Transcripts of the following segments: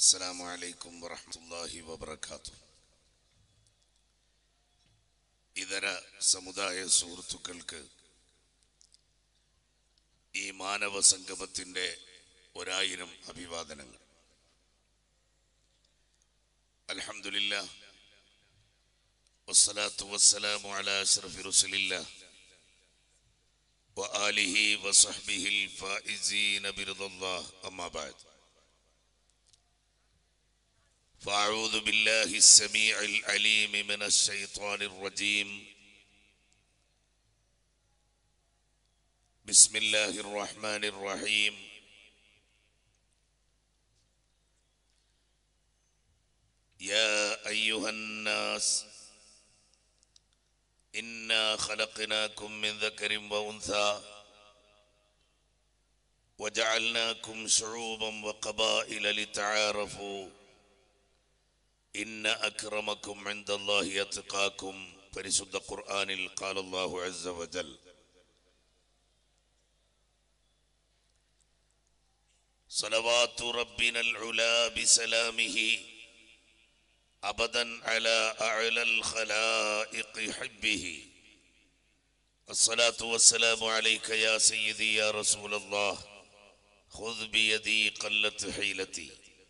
السلام عليكم ورحمة الله وبركاته ഇതര സമുദായ സുഹൃത്തുക്കൾക്ക് ഈ മാനവ സംഗമത്തിന്റെ ഒരായിരം അഭിവാദനങ്ങൾ അൽഹംദുലില്ല വസ്സലാത്തു വസ്സലാമു അലാ അഷ്റഫി റസുലില്ലാ وآله وصحبه الفائزين برضا الله أما بعد فأعوذ بالله السميع العليم من الشيطان الرجيم بسم الله الرحمن الرحيم يا أيها الناس إنا خلقناكم من ذكر وأنثى وجعلناكم شعوبا وقبائل لتعارفوا إن أكرمكم عند الله يتقاكم പരിശുദ്ധ ഖുർആനിൽ قال الله عز وجل صلوات ربنا العلا بسلامه أبدا على أعلى الخلائق حبه الصلاة والسلام عليك يا سيدي يا رسول الله خذ بيدي قلت حيلتي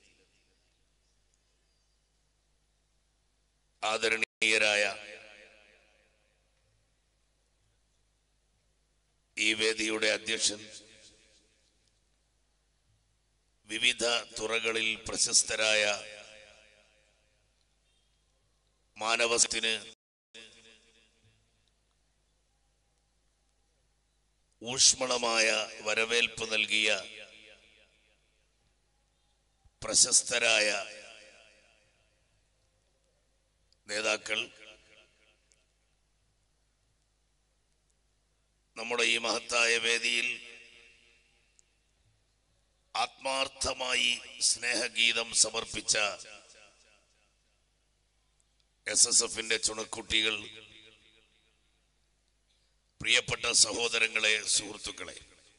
ആദരണീയരായ ഈ വേദിയുടെ അധ്യക്ഷൻ വിവിധ തുറകളിൽ പ്രശസ്തരായ മാനവത്തിന് ഊഷ്മളമായ വരവേൽപ്പ് നൽകിയ പ്രശസ്തരായ നേതാക്കൾ നമ്മുടെ ഈ മഹത്തായ വേദിയിൽ ആത്മാർത്ഥമായി സ്നേഹഗീതം സമർപ്പിച്ച എസ് എസ് എഫിന്റെ ചുണക്കുട്ടികൾ പ്രിയപ്പെട്ട സഹോദരങ്ങളെ സുഹൃത്തുക്കളെ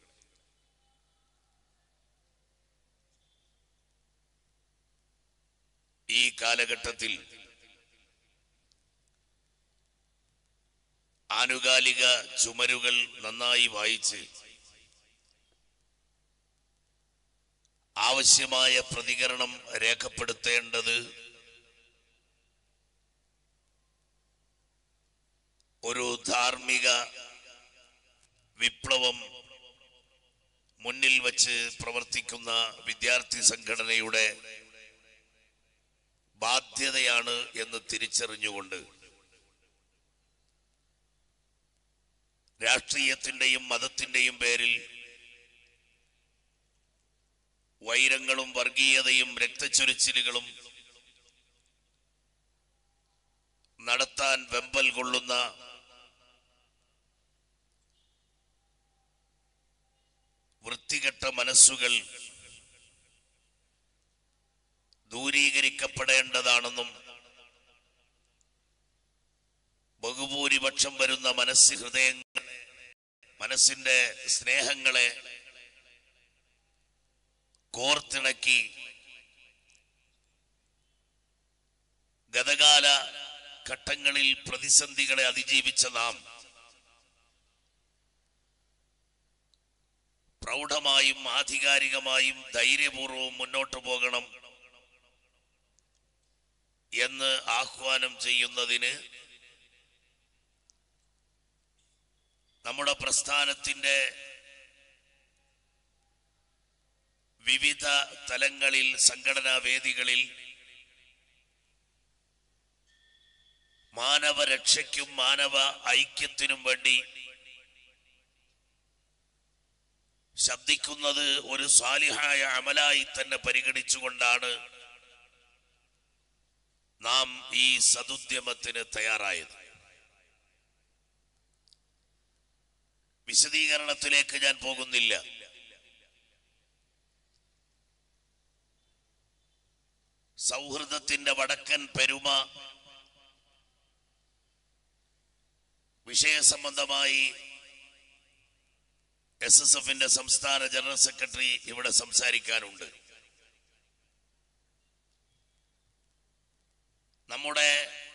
ഈ കാലഘട്ടത്തിൽ ആനുകാലിക ചുമരുകൾ നന്നായി വായിച്ച് ആവശ്യമായ പ്രതികരണം രേഖപ്പെടുത്തേണ്ടത് ഒരു ധാർമ്മിക വിപ്ലവം മുന്നിൽ വച്ച് പ്രവർത്തിക്കുന്ന വിദ്യാർത്ഥി സംഘടനയുടെ ബാധ്യതയാണ് എന്ന് തിരിച്ചറിഞ്ഞുകൊണ്ട് രാഷ്ട്രീയത്തിന്റെയും മതത്തിന്റെയും പേരിൽ വൈരങ്ങളും വർഗീയതയും രക്തച്ചൊരിച്ചിലുകളും നടത്താൻ വെമ്പൽ കൊള്ളുന്ന വൃത്തികെട്ട മനസ്സുകൾ ദൂരീകരിക്കപ്പെടേണ്ടതാണെന്നും ബഹുഭൂരിപക്ഷം വരുന്ന മനസ്സ് ഹൃദയങ്ങൾ മനസ്സിന്റെ സ്നേഹങ്ങളെ കോർത്തിണക്കി ഗതകാല ഘട്ടങ്ങളിൽ പ്രതിസന്ധികളെ അതിജീവിച്ച നാം പ്രൗഢമായും ആധികാരികമായും ധൈര്യപൂർവവും മുന്നോട്ടു പോകണം എന്ന് ആഹ്വാനം ചെയ്യുന്നതിന് നമ്മുടെ പ്രസ്ഥാനത്തിന്റെ വിവിധ തലങ്ങളിൽ സംഘടനാ വേദികളിൽ മാനവരക്ഷയ്ക്കും മാനവ ഐക്യത്തിനും വേണ്ടി ശബ്ദിക്കുന്നത് ഒരു സാലിഹായ അമലായി തന്നെ പരിഗണിച്ചുകൊണ്ടാണ് നാം ഈ സതുദ്യമത്തിന് തയ്യാറായത് വിശദീകരണത്തിലേക്ക് ഞാൻ പോകുന്നില്ല സൗഹൃദത്തിന്റെ വടക്കൻ പെരുമ വിഷയസംബന്ധമായി എസ് എസ് എഫിന്റെ സംസ്ഥാന ജനറൽ സെക്രട്ടറി ഇവിടെ സംസാരിക്കാനുണ്ട് നമ്മുടെ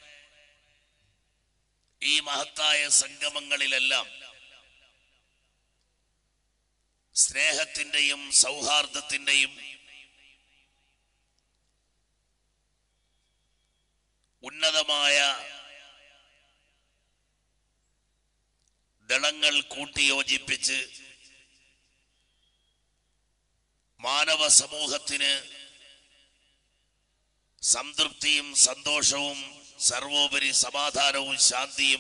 ഈ മഹത്തായ സംഗമങ്ങളിലെല്ലാം സ്നേഹത്തിന്റെയും സൗഹാർദ്ദത്തിന്റെയും ഉന്നതമായ ദളങ്ങൾ കൂട്ടിയോജിപ്പിച്ച് മാനവ സമൂഹത്തിന് സംതൃപ്തിയും സന്തോഷവും സർവോപരി സമാധാനവും ശാന്തിയും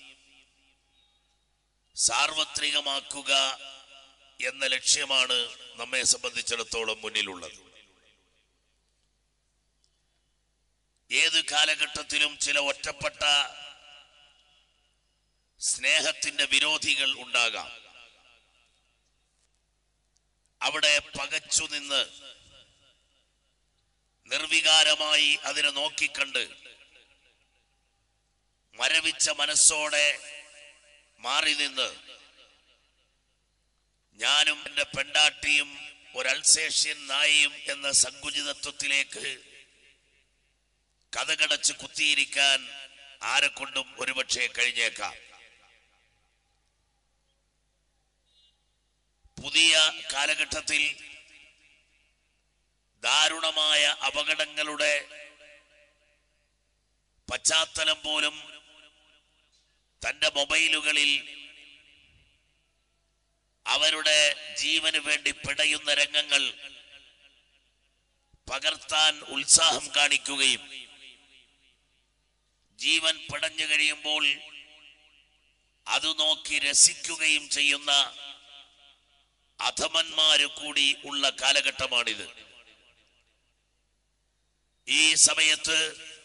സാർവത്രികമാക്കുക എന്ന ലക്ഷ്യമാണ് നമ്മെ സംബന്ധിച്ചിടത്തോളം മുന്നിലുള്ളത് ഏത് കാലഘട്ടത്തിലും ചില ഒറ്റപ്പെട്ട സ്നേഹത്തിന്റെ വിരോധികൾ ഉണ്ടാകാം അവിടെ പകച്ചു നിന്ന് നിർവികാരമായി അതിനെ നോക്കിക്കണ്ട് മരവിച്ച മനസ്സോടെ മാറി നിന്ന് ഞാനും എന്റെ പെണ്ടാട്ടിയും ഒരു അൽസേഷ്യൻ നായയും എന്ന സങ്കുചിതത്വത്തിലേക്ക് കഥകടച്ച് കുത്തിയിരിക്കാൻ ആരെക്കൊണ്ടും ഒരുപക്ഷെ കഴിഞ്ഞേക്കാം പുതിയ കാലഘട്ടത്തിൽ ദാരുണമായ അപകടങ്ങളുടെ പശ്ചാത്തലം പോലും തന്റെ മൊബൈലുകളിൽ അവരുടെ ജീവന് വേണ്ടി പിടയുന്ന രംഗങ്ങൾ പകർത്താൻ ഉത്സാഹം കാണിക്കുകയും ജീവൻ പിടഞ്ഞു കഴിയുമ്പോൾ അത് നോക്കി രസിക്കുകയും ചെയ്യുന്ന അധമന്മാര് കൂടി ഉള്ള കാലഘട്ടമാണിത് ഈ സമയത്ത്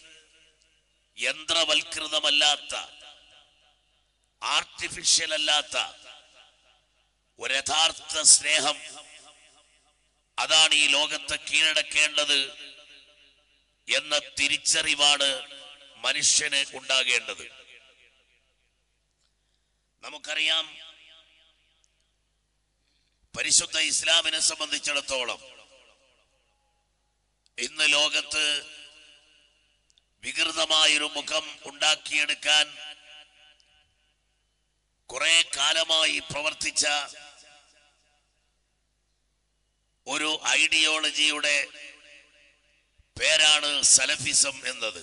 യന്ത്രവൽകൃതമല്ലാത്ത ആർട്ടിഫിഷ്യൽ അല്ലാത്ത ഒരു യഥാർത്ഥ സ്നേഹം അതാണ് ഈ ലോകത്തെ കീഴടക്കേണ്ടത് എന്ന തിരിച്ചറിവാണ് മനുഷ്യന് ഉണ്ടാകേണ്ടത് നമുക്കറിയാം പരിശുദ്ധ ഇസ്ലാമിനെ സംബന്ധിച്ചിടത്തോളം ഇന്ന് ലോകത്ത് വികൃതമായൊരു മുഖം ഉണ്ടാക്കിയെടുക്കാൻ കുറെ കാലമായി പ്രവർത്തിച്ച ഒരു ഐഡിയോളജിയുടെ പേരാണ് സലഫിസം എന്നത്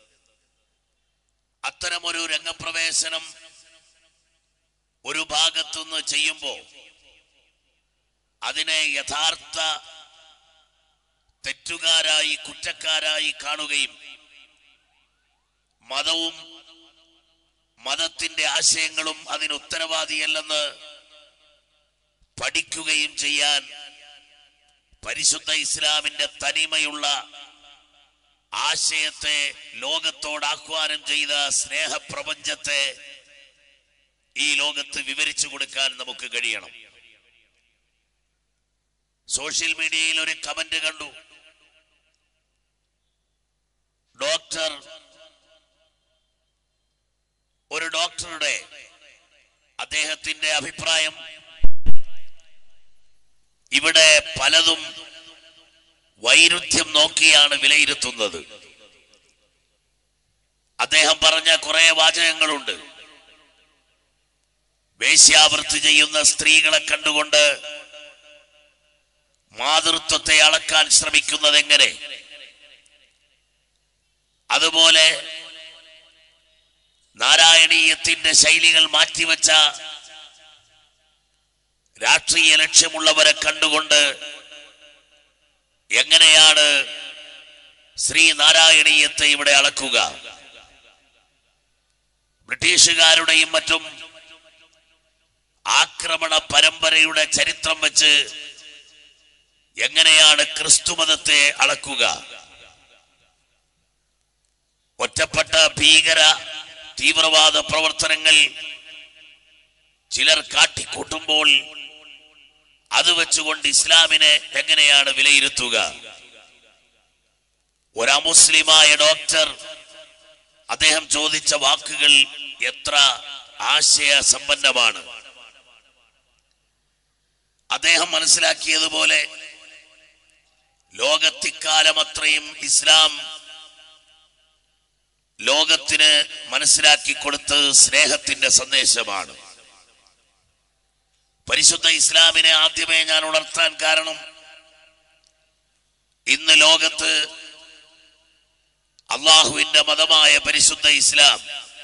അത്തരമൊരു രംഗപ്രവേശനം ഒരു ഭാഗത്തുനിന്ന് ചെയ്യുമ്പോൾ അതിനെ യഥാർത്ഥ തെറ്റുകാരായി കുറ്റക്കാരായി കാണുകയും മതവും മതത്തിന്റെ ആശയങ്ങളും അതിന് ഉത്തരവാദിയല്ലെന്ന് പഠിക്കുകയും ചെയ്യാൻ പരിശുദ്ധ ഇസ്ലാമിന്റെ തനിമയുള്ള ആശയത്തെ ലോകത്തോട് ആഹ്വാനം ചെയ്ത സ്നേഹപ്രപഞ്ചത്തെ ഈ ലോകത്ത് വിവരിച്ചു കൊടുക്കാൻ നമുക്ക് കഴിയണം സോഷ്യൽ മീഡിയയിൽ ഒരു കമന്റ് കണ്ടു ഡോക്ടർ ഒരു ഡോക്ടറുടെ അദ്ദേഹത്തിന്റെ അഭിപ്രായം ഇവിടെ പലതും വൈരുദ്ധ്യം നോക്കിയാണ് വിലയിരുത്തുന്നത് അദ്ദേഹം പറഞ്ഞ കുറെ വാചകങ്ങളുണ്ട് വേശ്യാവൃത്തി ചെയ്യുന്ന സ്ത്രീകളെ കണ്ടുകൊണ്ട് മാതൃത്വത്തെ അളക്കാൻ ശ്രമിക്കുന്നത് എങ്ങനെ അതുപോലെ നാരായണീയത്തിന്റെ ശൈലികൾ മാറ്റിവെച്ച രാഷ്ട്രീയ ലക്ഷ്യമുള്ളവരെ കണ്ടുകൊണ്ട് എങ്ങനെയാണ് ശ്രീനാരായണീയത്തെ ഇവിടെ അളക്കുക ബ്രിട്ടീഷുകാരുടെയും മറ്റും ആക്രമണ പരമ്പരയുടെ ചരിത്രം വെച്ച് എങ്ങനെയാണ് ക്രിസ്തുമതത്തെ അളക്കുക ഒറ്റപ്പെട്ട ഭീകര തീവ്രവാദ പ്രവർത്തനങ്ങൾ ചിലർ കാട്ടിക്കൂട്ടുമ്പോൾ അത് വെച്ചുകൊണ്ട് ഇസ്ലാമിനെ എങ്ങനെയാണ് വിലയിരുത്തുക ഒരു അമുസ്ലിമായ ഡോക്ടർ അദ്ദേഹം ചോദിച്ച വാക്കുകൾ എത്ര ആശയ സമ്പന്നമാണ് അദ്ദേഹം മനസ്സിലാക്കിയതുപോലെ ലോകത്തിക്കാലം അത്രയും ഇസ്ലാം ലോകത്തിന് മനസ്സിലാക്കി കൊടുത്തത് സ്നേഹത്തിന്റെ സന്ദേശമാണ് പരിശുദ്ധ ഇസ്ലാമിനെ ആദ്യമേ ഞാൻ ഉണർത്താൻ കാരണം ഇന്ന് ലോകത്ത് അള്ളാഹുവിന്റെ മതമായ പരിശുദ്ധ ഇസ്ലാം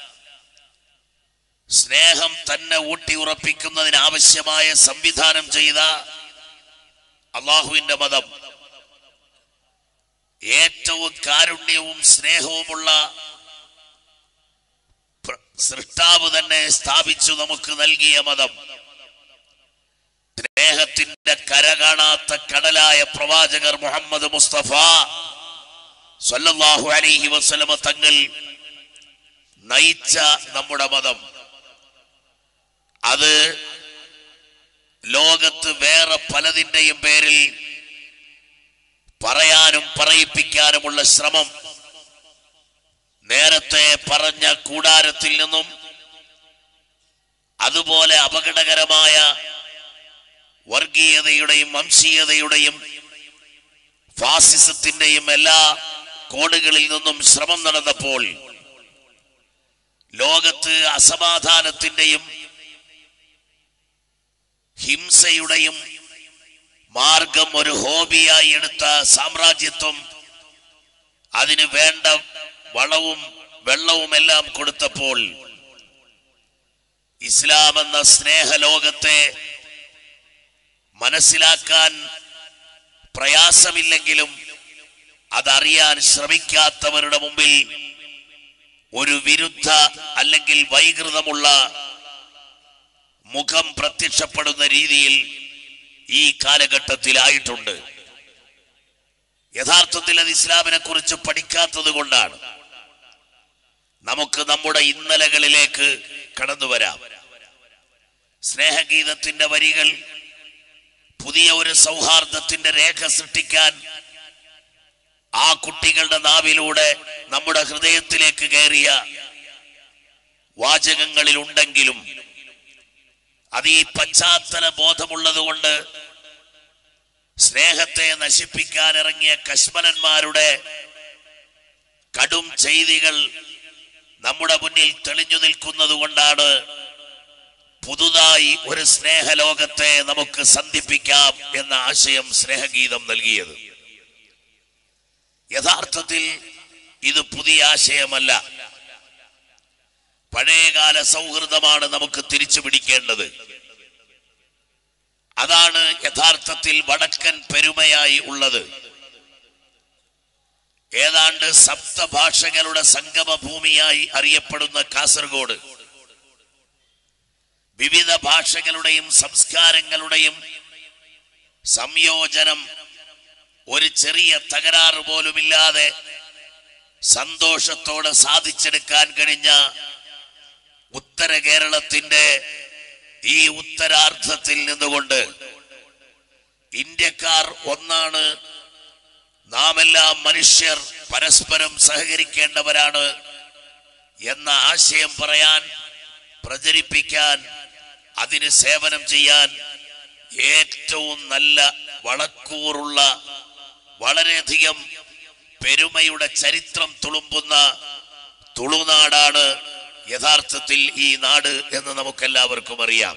സ്നേഹം തന്നെ ഊട്ടി ഉറപ്പിക്കുന്നതിന് ആവശ്യമായ സംവിധാനം ചെയ്ത അള്ളാഹുവിന്റെ മതം ഏറ്റവും കാരുണ്യവും സ്നേഹവുമുള്ള പ്ര- സൃഷ്ടാവ് തന്നെ സ്ഥാപിച്ചു നമുക്ക് നൽകിയ മതം സ്നേഹത്തിന്റെ കര കാണാത്ത കടലായ പ്രവാചകർ മുഹമ്മദ് മുസ്തഫ സല്ലല്ലാഹു അലൈഹി വസല്ലമ തങ്ങൾ നയിച്ച നമ്മുടെ മതം അത് ലോകത്ത് വേറെ പലതിന്റെയും പേരിൽ പറയാനും പറയിപ്പിക്കാനുമുള്ള ശ്രമം നേരത്തെ പറഞ്ഞ കൂടാരത്തിൽ നിന്നും അതുപോലെ അപകടകരമായ വർഗീയതയുടെയും വംശീയതയുടെയും ഫാസിസത്തിന്റെയും എല്ലാ കോണുകളിൽ നിന്നും ശ്രമം നടന്നപ്പോൾ ലോകത്ത് അസമാധാനത്തിന്റെയും ഹിംസയുടെയും മാർഗം ഒരു ഹോബിയായി എടുത്ത സാമ്രാജ്യത്വം അതിന് വേണ്ട വളവും വെള്ളവും എല്ലാം കൊടുത്തപ്പോൾ ഇസ്ലാം എന്ന സ്നേഹലോകത്തെ മനസ്സിലാക്കാൻ പ്രയാസമില്ലെങ്കിലും അതറിയാൻ ശ്രമിക്കാത്തവരുടെ മുമ്പിൽ ഒരു വിരുദ്ധ അല്ലെങ്കിൽ വൈകൃതമുള്ള മുഖം പ്രത്യക്ഷപ്പെടുന്ന രീതിയിൽ ഈ കാലഘട്ടത്തിലായിട്ടുണ്ട് യഥാർത്ഥത്തിൽ അത് ഇസ്ലാമിനെ കുറിച്ച് പഠിക്കാത്തത് കൊണ്ടാണ് നമുക്ക് നമ്മുടെ ഇന്നലകളിലേക്ക് കടന്നു വരാം സ്നേഹഗീതത്തിന്റെ വരികൾ പുതിയ ഒരു സൗഹാർദ്ദത്തിന്റെ രേഖ സൃഷ്ടിക്കാൻ ആ കുട്ടികളുടെ നാവിലൂടെ നമ്മുടെ ഹൃദയത്തിലേക്ക് കയറിയ വാചകങ്ങളിൽ ഉണ്ടെങ്കിലും അത് ഈ പശ്ചാത്തല ബോധമുള്ളത് കൊണ്ട് സ്നേഹത്തെ നശിപ്പിക്കാൻ ഇറങ്ങിയ കശ്മലന്മാരുടെ കടും ചെയ്തികൾ നമ്മുടെ മുന്നിൽ തെളിഞ്ഞു നിൽക്കുന്നത് കൊണ്ടാണ് പുതുതായി ഒരു സ്നേഹലോകത്തെ നമുക്ക് സന്ധിപ്പിക്കാം എന്ന ആശയം സ്നേഹഗീതം നൽകിയത് യഥാർത്ഥത്തിൽ ഇത് പുതിയ ആശയമല്ല പഴയകാല സൗഹൃദമാണ് നമുക്ക് തിരിച്ചു പിടിക്കേണ്ടത് അതാണ് യഥാർത്ഥത്തിൽ വടക്കൻ പെരുമയായി ഉള്ളത് ഏതാണ്ട് സപ്തഭാഷകളുടെ സംഗമഭൂമിയായി അറിയപ്പെടുന്ന കാസർഗോഡ് വിവിധ ഭാഷകളുടെയും സംസ്കാരങ്ങളുടെയും സംയോജനം ഒരു ചെറിയ തകരാറ് പോലുമില്ലാതെ സന്തോഷത്തോടെ സാധിച്ചെടുക്കാൻ കഴിഞ്ഞ ഉത്തര കേരളത്തിന്റെ ഈ ഉത്തരാർദ്ധത്തിൽ നിന്നുകൊണ്ട് ഇന്ത്യക്കാർ ഒന്നാണ് നാം എല്ലാം മനുഷ്യർ പരസ്പരം സഹകരിക്കേണ്ടവരാണ് എന്ന ആശയം പറയാൻ പ്രചരിപ്പിക്കാൻ അതിന് സേവനം ചെയ്യാൻ ഏറ്റവും നല്ല വളക്കൂറുള്ള വളരെയധികം പെരുമയുടെ ചരിത്രം തുളുമ്പുന്ന തുളുനാടാണ് യഥാർത്ഥത്തിൽ ഈ നാട് എന്ന് നമുക്കെല്ലാവർക്കും അറിയാം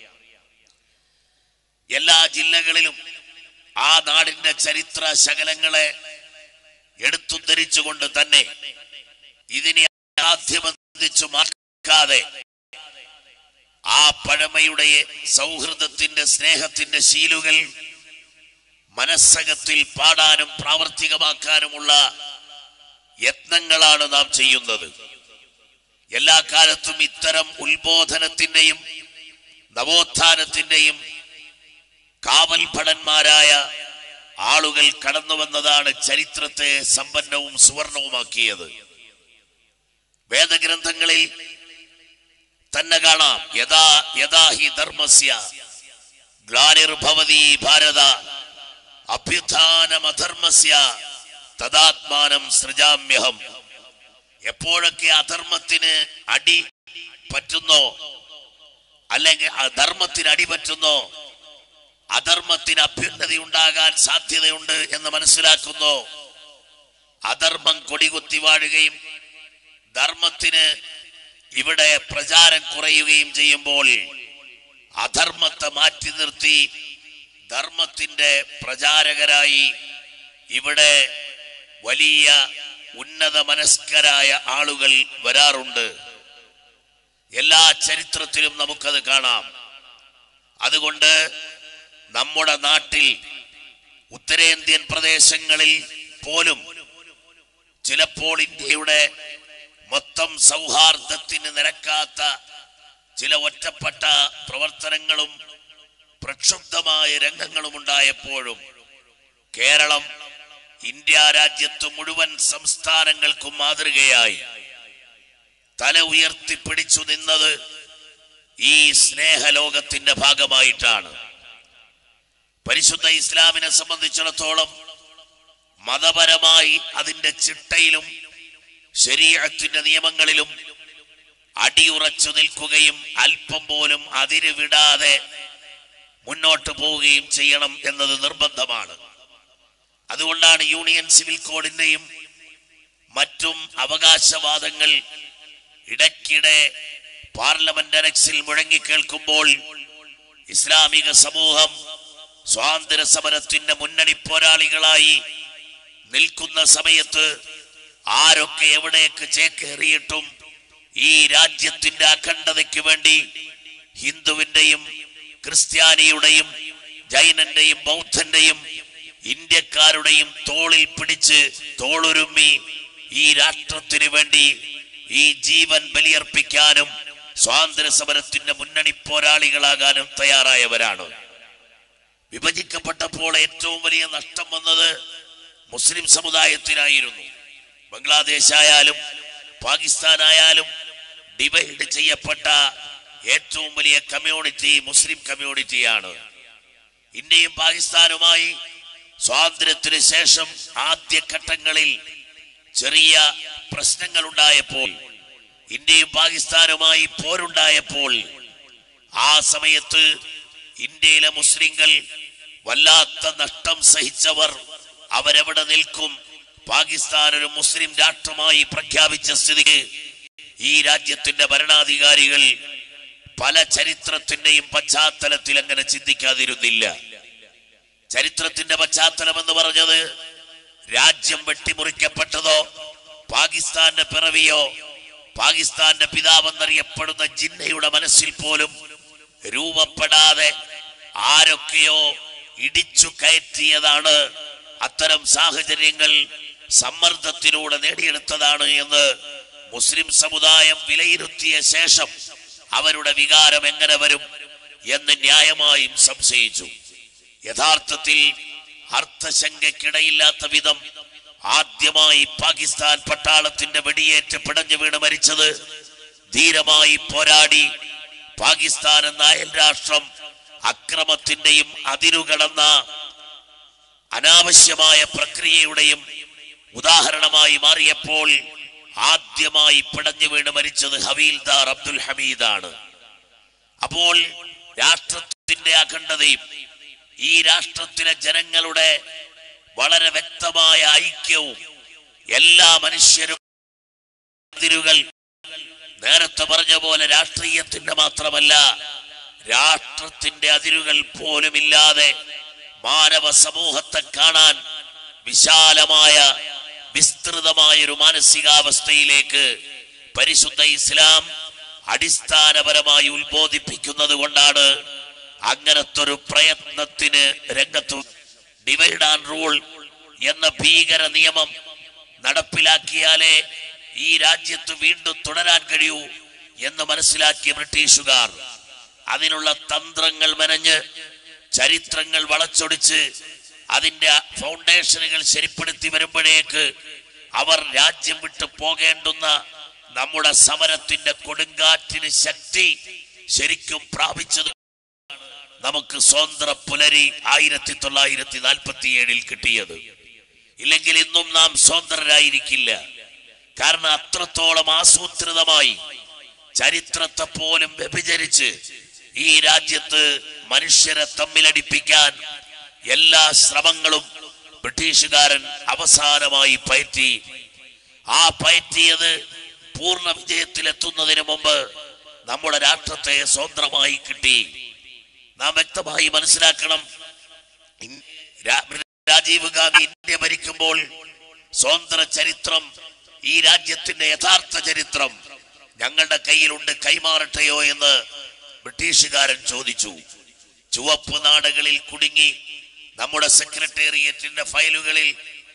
എല്ലാ ജില്ലകളിലും ആ നാടിന്റെ ചരിത്ര ശകലങ്ങളെ എടുത്തുദ്ധരിച്ചുകൊണ്ട് തന്നെ ഇതിനെ ആദ്യബന്ധിച്ചു മാറ്റാതെ ആ പഴമയുടെ സൗഹൃദത്തിന്റെ സ്നേഹത്തിന്റെ ശീലുകൾ മനസ്സകത്തിൽ പാടാനും പ്രാവർത്തികമാക്കാനുമുള്ള യത്നങ്ങളാണ് നാം ചെയ്യുന്നത് എല്ലാ കാലത്തും ഇത്തരം ഉത്ബോധനത്തിന്റെയും നവോത്ഥാനത്തിന്റെയും കാവൽ ഭടന്മാരായ ആളുകൾ കടന്നു വന്നതാണ് ചരിത്രത്തെ സമ്പന്നവും സുവർണവുമാക്കിയത് വേദഗ്രന്ഥങ്ങളിൽ തന്നെ കാണാം യഥാ യഥാ ഹി ധർമ്മസ്യ ഗ്ലാനിർഭവതി ഭാരത അഭ്യുത്ഥാനമധർമ്മസ്യ തദാത്മാനം സൃജാമ്യഹം എപ്പോഴൊക്കെ അധർമ്മത്തിന് അടി പറ്റുന്നോ അല്ലെങ്കിൽ അധർമ്മത്തിന് അടി പറ്റുന്നോ അധർമ്മത്തിന് അഭ്യുന്നതി ഉണ്ടാകാൻ സാധ്യതയുണ്ട് എന്ന് മനസ്സിലാക്കുന്നു അധർമ്മം കൊടികുത്തി വാഴുകയും ധർമ്മത്തിന് ഇവിടെ പ്രചാരം കുറയുകയും ചെയ്യുമ്പോൾ അധർമ്മത്തെ മാറ്റി നിർത്തി ധർമ്മത്തിന്റെ പ്രചാരകരായി ഇവിടെ വലിയ ഉന്നത മനസ്കരായ ആളുകൾ വരാറുണ്ട് എല്ലാ ചരിത്രത്തിലും നമുക്കത് കാണാം അതുകൊണ്ട് നമ്മുടെ നാട്ടിൽ ഉത്തരേന്ത്യൻ പ്രദേശങ്ങളിൽ പോലും ചിലപ്പോൾ ഇന്ത്യയുടെ മൊത്തം സൗഹാർദ്ദത്തിന് നിരക്കാത്ത ചില ഒറ്റപ്പെട്ട പ്രവർത്തനങ്ങളും പ്രക്ഷുബ്ധമായ രംഗങ്ങളും ഉണ്ടായപ്പോഴും കേരളം ഇന്ത്യ രാജ്യത്ത് മുഴുവൻ സംസ്ഥാനങ്ങൾക്കും മാതൃകയായി തല ഉയർത്തിപ്പിടിച്ചു നിന്നത് ഈ സ്നേഹലോകത്തിന്റെ ഭാഗമായിട്ടാണ് പരിശുദ്ധ ഇസ്ലാമിനെ സംബന്ധിച്ചിടത്തോളം മതപരമായി അതിന്റെ ചിട്ടയിലും ശരീരത്തിന്റെ നിയമങ്ങളിലും അടിയുറച്ചു നിൽക്കുകയും അല്പം പോലും അതിര് വിടാതെ മുന്നോട്ട് പോവുകയും ചെയ്യണം എന്നത് നിർബന്ധമാണ് അതുകൊണ്ടാണ് യൂണിയൻ സിവിൽ കോഡിന്റെയും മറ്റും അവകാശവാദങ്ങൾ ഇടയ്ക്കിടെ പാർലമെന്റ് അനക്സിൽ മുഴങ്ങിക്കേൾക്കുമ്പോൾ ഇസ്ലാമിക സമൂഹം സ്വാതന്ത്ര്യ സമരത്തിന്റെ മുന്നണി പോരാളികളായി നിൽക്കുന്ന സമയത്ത് ആരൊക്കെ എവിടേക്ക് ചേക്കേറിയിട്ടും ഈ രാജ്യത്തിന്റെ അഖണ്ഡതയ്ക്ക് വേണ്ടി ഹിന്ദുവിന്റെയും ക്രിസ്ത്യാനിയുടെയും ജൈനന്റെയും ബൗദ്ധന്റെയും ഇന്ത്യക്കാരുടെയും തോളിൽ പിടിച്ച് തോളുരുമ്മി ഈ രാഷ്ട്രത്തിനു വേണ്ടി ഈ ജീവൻ ബലിയർപ്പിക്കാനും സ്വാതന്ത്ര്യ സമരത്തിന്റെ മുന്നണി പോരാളികളാകാനും തയ്യാറായവരാണ് വിഭജിക്കപ്പെട്ടപ്പോൾ ഏറ്റവും വലിയ നഷ്ടം വന്നത് മുസ്ലിം സമുദായത്തിനായിരുന്നു ബംഗ്ലാദേശ് ആയാലും പാകിസ്ഥാൻ ആയാലും ഡിവൈഡ് ചെയ്യപ്പെട്ട ഏറ്റവും വലിയ കമ്മ്യൂണിറ്റി മുസ്ലിം കമ്മ്യൂണിറ്റിയാണ് ഇന്ത്യയും പാകിസ്ഥാനുമായി സ്വാതന്ത്ര്യത്തിന് ശേഷം ആദ്യ ഘട്ടങ്ങളിൽ ചെറിയ പ്രശ്നങ്ങൾ ഉണ്ടായപ്പോൾ ഇന്ത്യയും പാകിസ്ഥാനുമായി പോരുണ്ടായപ്പോൾ ആ സമയത്ത് ഇന്ത്യയിലെ മുസ്ലിങ്ങൾ വല്ലാത്ത നഷ്ടം സഹിച്ചവർ അവരെവിടെ നിൽക്കും പാകിസ്ഥാൻ ഒരു മുസ്ലിം രാഷ്ട്രമായി പ്രഖ്യാപിച്ച സ്ഥിതിക്ക് ഈ രാജ്യത്തിന്റെ ഭരണാധികാരികൾ പല ചരിത്രത്തിന്റെയും പശ്ചാത്തലത്തിൽ അങ്ങനെ ചിന്തിക്കാതിരുന്നില്ല ചരിത്രത്തിന്റെ പശ്ചാത്തലം എന്ന് പറഞ്ഞത് രാജ്യം വെട്ടിമുറിക്കപ്പെട്ടതോ പാകിസ്ഥാന്റെ പിറവിയോ പാകിസ്ഥാന്റെ പിതാവെന്നറിയപ്പെടുന്ന ജിന്നയുടെ മനസ്സിൽ പോലും രൂപപ്പെടാതെ ആരൊക്കെയോ ഇടിച്ചു കയറ്റിയതാണ് അത്തരം സാഹചര്യങ്ങൾ സമ്മർദ്ദത്തിലൂടെ നേടിയെടുത്തതാണ് എന്ന് മുസ്ലിം സമുദായം വിലയിരുത്തിയ ശേഷം അവരുടെ വികാരം എങ്ങനെ വരും എന്ന് ന്യായമായും സംശയിച്ചു യഥാർത്ഥത്തിൽ അർത്ഥശങ്കയ്ക്കിടയില്ലാത്ത വിധം ആദ്യമായി പാകിസ്ഥാൻ പട്ടാളത്തിന്റെ വെടിയേറ്റ് പിടഞ്ഞു വീണ് മരിച്ചത് ധീരമായി പോരാടി പാകിസ്ഥാൻ എന്ന അയൽ രാഷ്ട്രം അക്രമത്തിന്റെയും അതിരുകടന്ന അനാവശ്യമായ പ്രക്രിയയുടെയും ഉദാഹരണമായി മാറിയപ്പോൾ ആദ്യമായി പിടഞ്ഞു വീണ് മരിച്ചത് ഹവീൽദാർ അബ്ദുൽ ഹമീദാണ് അപ്പോൾ രാഷ്ട്രത്തിന്റെ അഖണ്ഡതയും ഈ രാഷ്ട്രത്തിലെ ജനങ്ങളുടെ വളരെ വ്യക്തമായ ഐക്യവും എല്ലാ മനുഷ്യരും അതിരുകൾ നേരത്തെ പറഞ്ഞ പോലെ രാഷ്ട്രീയത്തിന്റെ മാത്രമല്ല രാഷ്ട്രത്തിന്റെ അതിരുകൾ പോലുമില്ലാതെ മാനവ സമൂഹത്തെ കാണാൻ വിശാലമായ വിസ്തൃതമായ ഒരു മാനസികാവസ്ഥയിലേക്ക് പരിശുദ്ധ ഇസ്ലാം അടിസ്ഥാനപരമായി ഉത്ബോധിപ്പിക്കുന്നത് കൊണ്ടാണ് അങ്ങനത്തെ ഒരു പ്രയത്നത്തിന് രംഗത്തു ഡിവൈഡ് ആൻഡ് റൂൾ എന്ന ഭീകര നിയമം നടപ്പിലാക്കിയാലേ ഈ രാജ്യത്ത് വീണ്ടും തുടരാൻ കഴിയൂ എന്ന് മനസ്സിലാക്കിയ ബ്രിട്ടീഷുകാർ അതിനുള്ള തന്ത്രങ്ങൾ മെനഞ്ഞ് ചരിത്രങ്ങൾ വളച്ചൊടിച്ച് അതിന്റെ ഫൗണ്ടേഷനുകൾ ശരിപ്പെടുത്തി വരുമ്പോഴേക്ക് അവർ രാജ്യം വിട്ടു പോകേണ്ടുന്ന നമ്മുടെ സമരത്തിന്റെ കൊടുങ്കാറ്റിന് ശക്തി ശരിക്കും പ്രാപിച്ചത് നമുക്ക് സ്വതന്ത്ര പുലരി ആയിരത്തി തൊള്ളായിരത്തി നാൽപ്പത്തി ഏഴിൽ കിട്ടിയത് ഇല്ലെങ്കിൽ ഇന്നും നാം സ്വതന്ത്രരായിരിക്കില്ല കാരണം അത്രത്തോളം ആസൂത്രിതമായി ചരിത്രത്തെ പോലും വ്യഭിചരിച്ച് ഈ രാജ്യത്ത് മനുഷ്യരെ തമ്മിലടിപ്പിക്കാൻ എല്ലാ ശ്രമങ്ങളും ബ്രിട്ടീഷുകാരൻ അവസാനമായി പയറ്റി ആ പയറ്റിയത് പൂർണ്ണ വിജയത്തിലെത്തുന്നതിന് മുമ്പ് നമ്മുടെ രാഷ്ട്രത്തെ സ്വതന്ത്രമായി കിട്ടി നാം വ്യക്തമായി മനസ്സിലാക്കണം ഇൻ- രാ- രാജീവ് ഗാന്ധി ഇന്ത്യ ഭരിക്കുമ്പോൾ സ്വതന്ത്ര ചരിത്രം ഈ രാജ്യത്തിന്റെ യഥാർത്ഥ ചരിത്രം ഞങ്ങളുടെ കയ്യിലുണ്ട് കൈമാറട്ടെയോ എന്ന് ബ്രിട്ടീഷുകാരൻ ചോദിച്ചു ചുവപ്പ് നാടുകളിൽ കുടുങ്ങി നമ്മുടെ സെക്രട്ടേറിയറ്റിന്റെ ഫയലുകളിൽ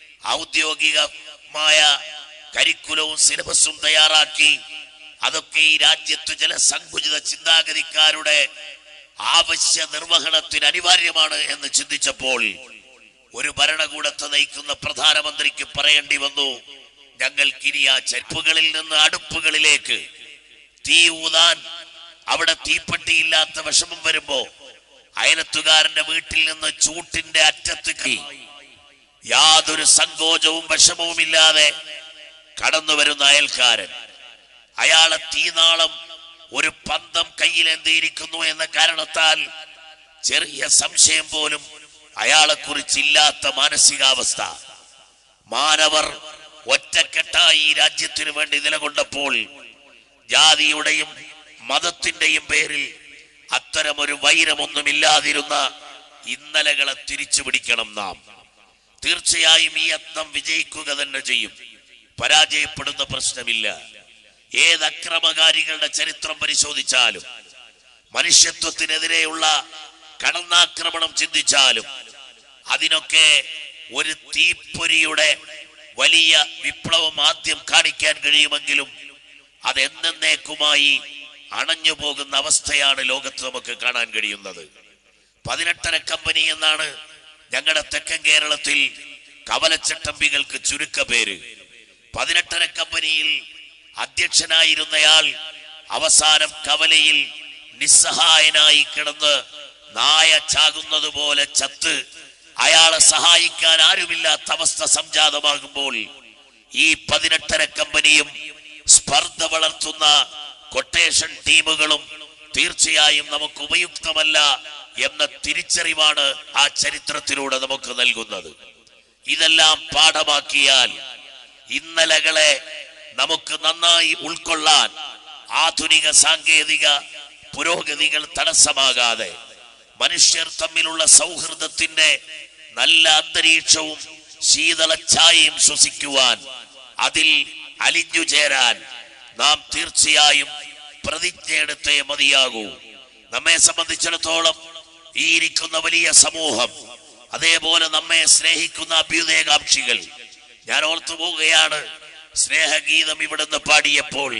ഔദ്യോഗികമായ കരിക്കുലവും സിലബസും തയ്യാറാക്കി അതൊക്കെ ഈ രാജ്യത്ത് ചില സങ്കുചിത ചിന്താഗതിക്കാരുടെ ആവശ്യ നിർവഹണത്തിന് അനിവാര്യമാണ് എന്ന് ചിന്തിച്ചപ്പോൾ ഒരു ഭരണകൂടത്തെ നയിക്കുന്ന പ്രധാനമന്ത്രിക്ക് പറയേണ്ടി വന്നു ഞങ്ങൾക്കിനി ആ ചെരുപ്പുകളിൽ നിന്ന് അടുപ്പുകളിലേക്ക് തീ ഊതാൻ അവിടെ തീപ്പെട്ടിയില്ലാത്ത വിഷമം വരുമ്പോ അയലത്തുകാരന്റെ വീട്ടിൽ നിന്ന് ചൂട്ടിന്റെ അറ്റത്ത് കൈ യാതൊരു സങ്കോചവും വിഷമവും ഇല്ലാതെ കടന്നു വരുന്ന അയൽക്കാരൻ അയാളെ തീനാളം ഒരു പന്തം കയ്യിലെന്തിയിരിക്കുന്നു എന്ന കാരണത്താൽ ചെറിയ സംശയം പോലും അയാളെ കുറിച്ചില്ലാത്ത മാനസികാവസ്ഥ മാനവർ ഒറ്റക്കെട്ടായി ഈ രാജ്യത്തിനു വേണ്ടി നിലകൊണ്ടപ്പോൾ ജാതിയുടെയും മതത്തിന്റെയും പേരിൽ അത്തരമൊരു വൈരമൊന്നുമില്ലാതിരുന്ന ഇന്നലകളെ തിരിച്ചു പിടിക്കണം നാം തീർച്ചയായും ഈ യത്നം വിജയിക്കുക തന്നെ ചെയ്യും പരാജയപ്പെടുന്ന പ്രശ്നമില്ല ഏത് അക്രമകാരികളുടെ ചരിത്രം പരിശോധിച്ചാലും മനുഷ്യത്വത്തിനെതിരെയുള്ള കടന്നാക്രമണം ചിന്തിച്ചാലും അതിനൊക്കെ ഒരു തീപ്പൊരിയുടെ വലിയ വിപ്ലവം ആദ്യം കാണിക്കാൻ കഴിയുമെങ്കിലും അത് എന്നേക്കുമായി അണഞ്ഞു പോകുന്ന അവസ്ഥയാണ് ലോകത്ത് നമുക്ക് കാണാൻ കഴിയുന്നത് പതിനെട്ടര കമ്പനി എന്നാണ് ഞങ്ങളുടെ തെക്കൻ കേരളത്തിൽ കവലച്ചട്ടമ്പികൾക്ക് ചുരുക്ക പേര് പതിനെട്ടര കമ്പനിയിൽ അധ്യക്ഷനായിരുന്നയാൾ അവസാനം കവലയിൽ നിസ്സഹായനായി കിടന്ന് നായ ചാകുന്നത് പോലെ ചത്ത് അയാളെ സഹായിക്കാൻ ആരുമില്ലാത്ത അവസ്ഥ സംജാതമാകുമ്പോൾ ഈ പതിനെട്ടര കമ്പനിയും സ്പർദ്ധ വളർത്തുന്ന കൊട്ടേഷൻ ടീമുകളും തീർച്ചയായും നമുക്ക് ഉപയുക്തമല്ല എന്ന തിരിച്ചറിവാണ് ആ ചരിത്രത്തിലൂടെ നമുക്ക് നൽകുന്നത് ഇതെല്ലാം പാഠമാക്കിയാൽ ഇന്നലകളെ നമുക്ക് നന്നായി ഉൾക്കൊള്ളാൻ ആധുനിക സാങ്കേതിക പുരോഗതികൾ തടസ്സമാകാതെ മനുഷ്യർ തമ്മിലുള്ള സൗഹൃദത്തിന്റെ നല്ല അന്തരീക്ഷവും ശീതള ഛായയും ശ്വസിക്കുവാൻ അതിൽ അലിഞ്ഞു ചേരാൻ നാം തീർച്ചയായും പ്രതിജ്ഞയെടുത്തേ മതിയാകൂ നമ്മെ സംബന്ധിച്ചിടത്തോളം ഈ ഇരിക്കുന്ന വലിയ സമൂഹം അതേപോലെ നമ്മെ സ്നേഹിക്കുന്ന അഭ്യുദയകാംക്ഷികൾ ഞാൻ ഓർത്തു പോവുകയാണ് സ്നേഹഗീതം ഇവിടുന്ന് പാടിയപ്പോൾ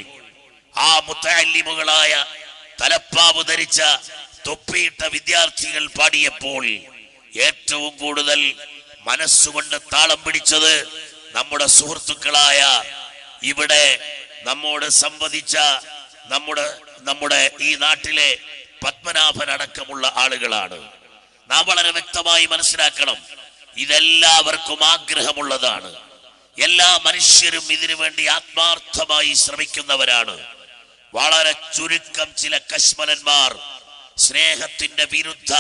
ആ മുത്തല്ലിമുകളായ തലപ്പാവ് ധരിച്ച തൊപ്പിയിട്ട വിദ്യാർത്ഥികൾ പാടിയപ്പോൾ ഏറ്റവും കൂടുതൽ മനസ്സുകൊണ്ട് താളം പിടിച്ചത് നമ്മുടെ സുഹൃത്തുക്കളായ ഇവിടെ നമ്മോട് സംവദിച്ച നമ്മുടെ നമ്മുടെ ഈ നാട്ടിലെ പത്മനാഭൻ അടക്കമുള്ള ആളുകളാണ് നാം വളരെ വ്യക്തമായി മനസ്സിലാക്കണം ഇതെല്ലാവർക്കും ആഗ്രഹമുള്ളതാണ് എല്ലാ മനുഷ്യരും ഇതിനു വേണ്ടി ആത്മാർത്ഥമായി ശ്രമിക്കുന്നവരാണ് വളരെ ചുരുക്കം ചില കശ്മലന്മാർ സ്നേഹത്തിന്റെ വിരുദ്ധ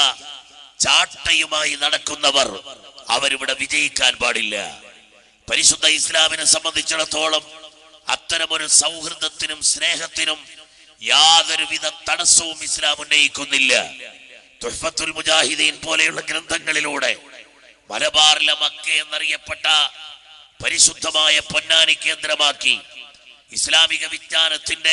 ചാട്ടയുമായി നടക്കുന്നവർ അവരിവിടെ വിജയിക്കാൻ പാടില്ല പരിശുദ്ധ ഇസ്ലാമിനെ സംബന്ധിച്ചിടത്തോളം അത്തരമൊരു സൗഹൃദത്തിനും സ്നേഹത്തിനും യാതൊരുവിധ തടസ്സവും ഇസ്ലാം ഉന്നയിക്കുന്നില്ല തുഹ്ഫത്തുൽ മുജാഹിദീൻ പോലെയുള്ള ഗ്രന്ഥങ്ങളിലൂടെ മലബാറിലെ മക്ക എന്നറിയപ്പെട്ട പരിശുദ്ധമായ പൊന്നാനി കേന്ദ്രമാക്കി ഇസ്ലാമിക വിജ്ഞാനത്തിന്റെ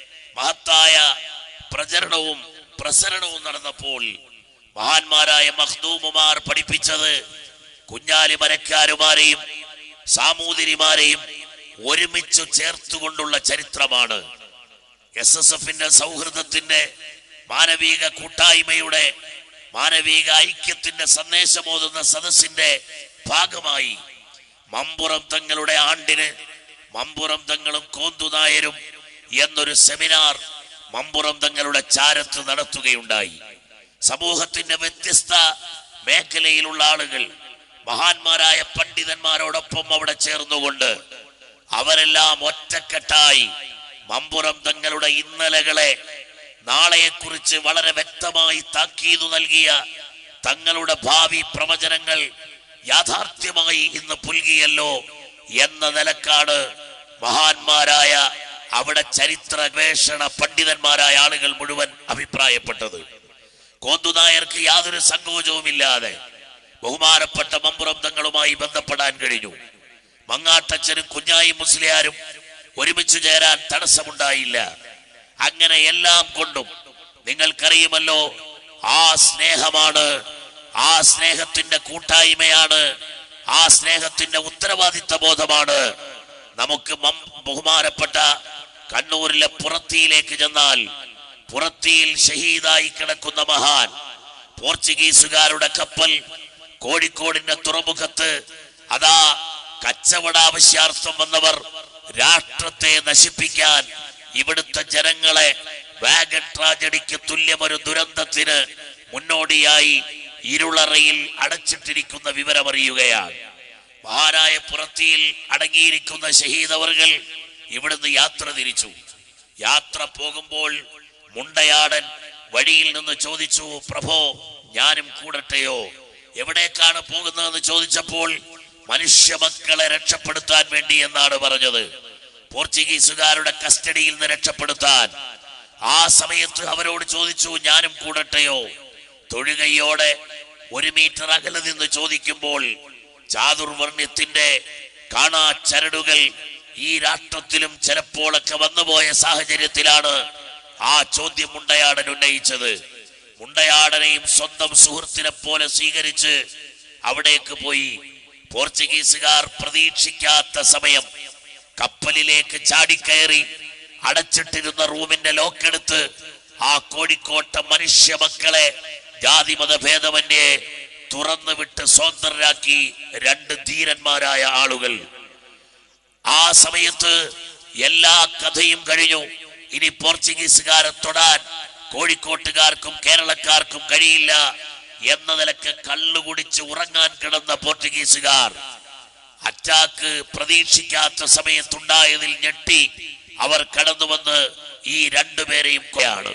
മഹത്തായ പ്രചരണവും പ്രസരണവും നടന്നപ്പോൾ മഹാന്മാരായ മഖ്ദൂമുമാർ പഠിപ്പിച്ചത് കുഞ്ഞാലി മരക്കാരുമാരെയും സാമൂതിരിമാരെയും ഒരുമിച്ച് ചേർത്തുകൊണ്ടുള്ള ചരിത്രമാണ് എസ് എസ് എഫിന്റെ സൗഹൃദത്തിന്റെ മാനവിക കൂട്ടായ്മയുടെ മാനവിക ഐക്യത്തിന്റെ സന്ദേശമോതുന്ന സദസ്സിന്റെ ഭാഗമായി മമ്പുറം തങ്ങളുടെ ആണ്ടിന് മമ്പുറം തങ്ങളും കോന്തുനായരും എന്നൊരു സെമിനാർ മമ്പുറം തങ്ങളുടെ ചാരത്ത് നടത്തുകയുണ്ടായി സമൂഹത്തിന്റെ വ്യത്യസ്ത മേഖലയിലുള്ള ആളുകൾ മഹാന്മാരായ പണ്ഡിതന്മാരോടൊപ്പം അവിടെ ചേർന്നുകൊണ്ട് അവരെല്ലാം ഒറ്റക്കെട്ടായി മമ്പുറം തങ്ങളുടെ ഇന്നലകളെ നാളെയെക്കുറിച്ച് വളരെ വ്യക്തമായി താക്കീതു നൽകിയ തങ്ങളുടെ ഭാവി പ്രവചനങ്ങൾ യാഥാർത്ഥ്യമായി ഇന്ന് പുൽകിയല്ലോ എന്ന നിലക്കാണ് മഹാന്മാരായ അവിടെ ചരിത്ര ഗവേഷണ പണ്ഡിതന്മാരായ ആളുകൾ മുഴുവൻ അഭിപ്രായപ്പെട്ടത് കോന്തുനായർക്ക് യാതൊരു സങ്കോചവുമില്ലാതെ ബഹുമാനപ്പെട്ട മമ്പുറം തങ്ങളുമായി ബന്ധപ്പെടാൻ കഴിഞ്ഞു മങ്ങാട്ടച്ചനും കുഞ്ഞായി മുസ്ലിയാരും ഒരുമിച്ച് ചേരാൻ തടസ്സമുണ്ടായില്ല അങ്ങനെ എല്ലാം കൊണ്ടും നിങ്ങൾക്കറിയുമല്ലോ ആ സ്നേഹമാണ് ആ സ്നേഹത്തിന്റെ കൂട്ടായ്മയാണ് ആ സ്നേഹത്തിന്റെ ഉത്തരവാദിത്ത ബോധമാണ് നമുക്ക് മം- ബഹുമാനപ്പെട്ട കണ്ണൂരിലെ പുറത്തിയിലേക്ക് ചെന്നാൽ പുറത്തിയിൽ ഷഹീദായി കിടക്കുന്ന മഹാൻ പോർച്ചുഗീസുകാരുടെ കപ്പൽ കോഴിക്കോടിന്റെ തുറമുഖത്ത് അതാ കച്ചവട ആവശ്യാർത്ഥം വന്നവർ രാഷ്ട്രത്തെ നശിപ്പിക്കാൻ ഇവിടുത്തെ ജനങ്ങളെ വാഗൺ ട്രാജഡിക്ക് തുല്യമൊരു ദുരന്തത്തിന് മുന്നോടിയായി ഇരുളറയിൽ അടച്ചിട്ടിരിക്കുന്ന വിവരമറിയുകയാണ് മഹാനായ പുറത്തിയിൽ അടങ്ങിയിരിക്കുന്ന ഷഹീദവർകൾ ഇവിടുന്ന് യാത്ര തിരിച്ചു യാത്ര പോകുമ്പോൾ മുണ്ടയാടൻ വഴിയിൽ നിന്ന് ചോദിച്ചു പ്രഭോ ഞാനും കൂടട്ടെയോ എവിടേക്കാണ് പോകുന്നതെന്ന് ചോദിച്ചപ്പോൾ മനുഷ്യ മക്കളെ രക്ഷപ്പെടുത്താൻ വേണ്ടി എന്നാണ് പറഞ്ഞത് പോർച്ചുഗീസുകാരുടെ കസ്റ്റഡിയിൽ നിന്ന് രക്ഷപ്പെടുത്താൻ ആ സമയത്ത് അവരോട് ചോദിച്ചു ഞാനും കൂടട്ടെയോ തൊഴുകയോടെ ഒരു മീറ്റർ അകലെ നിന്ന് ചോദിക്കുമ്പോൾ ചാതുർവർണ്ണ്യത്തിന്റെ കാണാ ചരടുകൾ ഈ രാഷ്ട്രത്തിലും ചിലപ്പോഴൊക്കെ വന്നുപോയ സാഹചര്യത്തിലാണ് ആ ചോദ്യം മുണ്ടയാടൻ ഉന്നയിച്ചത് മുണ്ടയാടനെയും സ്വന്തം സുഹൃത്തിനെ പോലെ സ്വീകരിച്ച് അവിടേക്ക് പോയി പോർച്ചുഗീസുകാർ പ്രതീക്ഷിക്കാത്ത സമയം കപ്പലിലേക്ക് ചാടിക്കയറി അടച്ചിട്ടിരുന്ന റൂമിന്റെ ലോക്കെടുത്ത് ആ കോഴിക്കോട്ടെ മനുഷ്യ മക്കളെ ജാതിമത ഭേദമന്യേ തുറന്നു വിട്ട് സ്വതന്ത്രരാക്കി രണ്ട് ധീരന്മാരായ ആളുകൾ ആ സമയത്ത് എല്ലാ കഥയും കഴിഞ്ഞു ഇനി പോർച്ചുഗീസുകാരെ തൊടാൻ കോഴിക്കോട്ടുകാർക്കും കേരളക്കാർക്കും കഴിയില്ല എന്ന നിലക്ക് കള്ളുകുടിച്ച് ഉറങ്ങാൻ കിടന്ന പോർച്ചുഗീസുകാർ അറ്റാക്ക് പ്രതീക്ഷിക്കാത്ത സമയത്തുണ്ടായതിൽ ഞെട്ടി അവർ കടന്നു വന്ന് ഈ രണ്ടുപേരെയും കൊയാണ്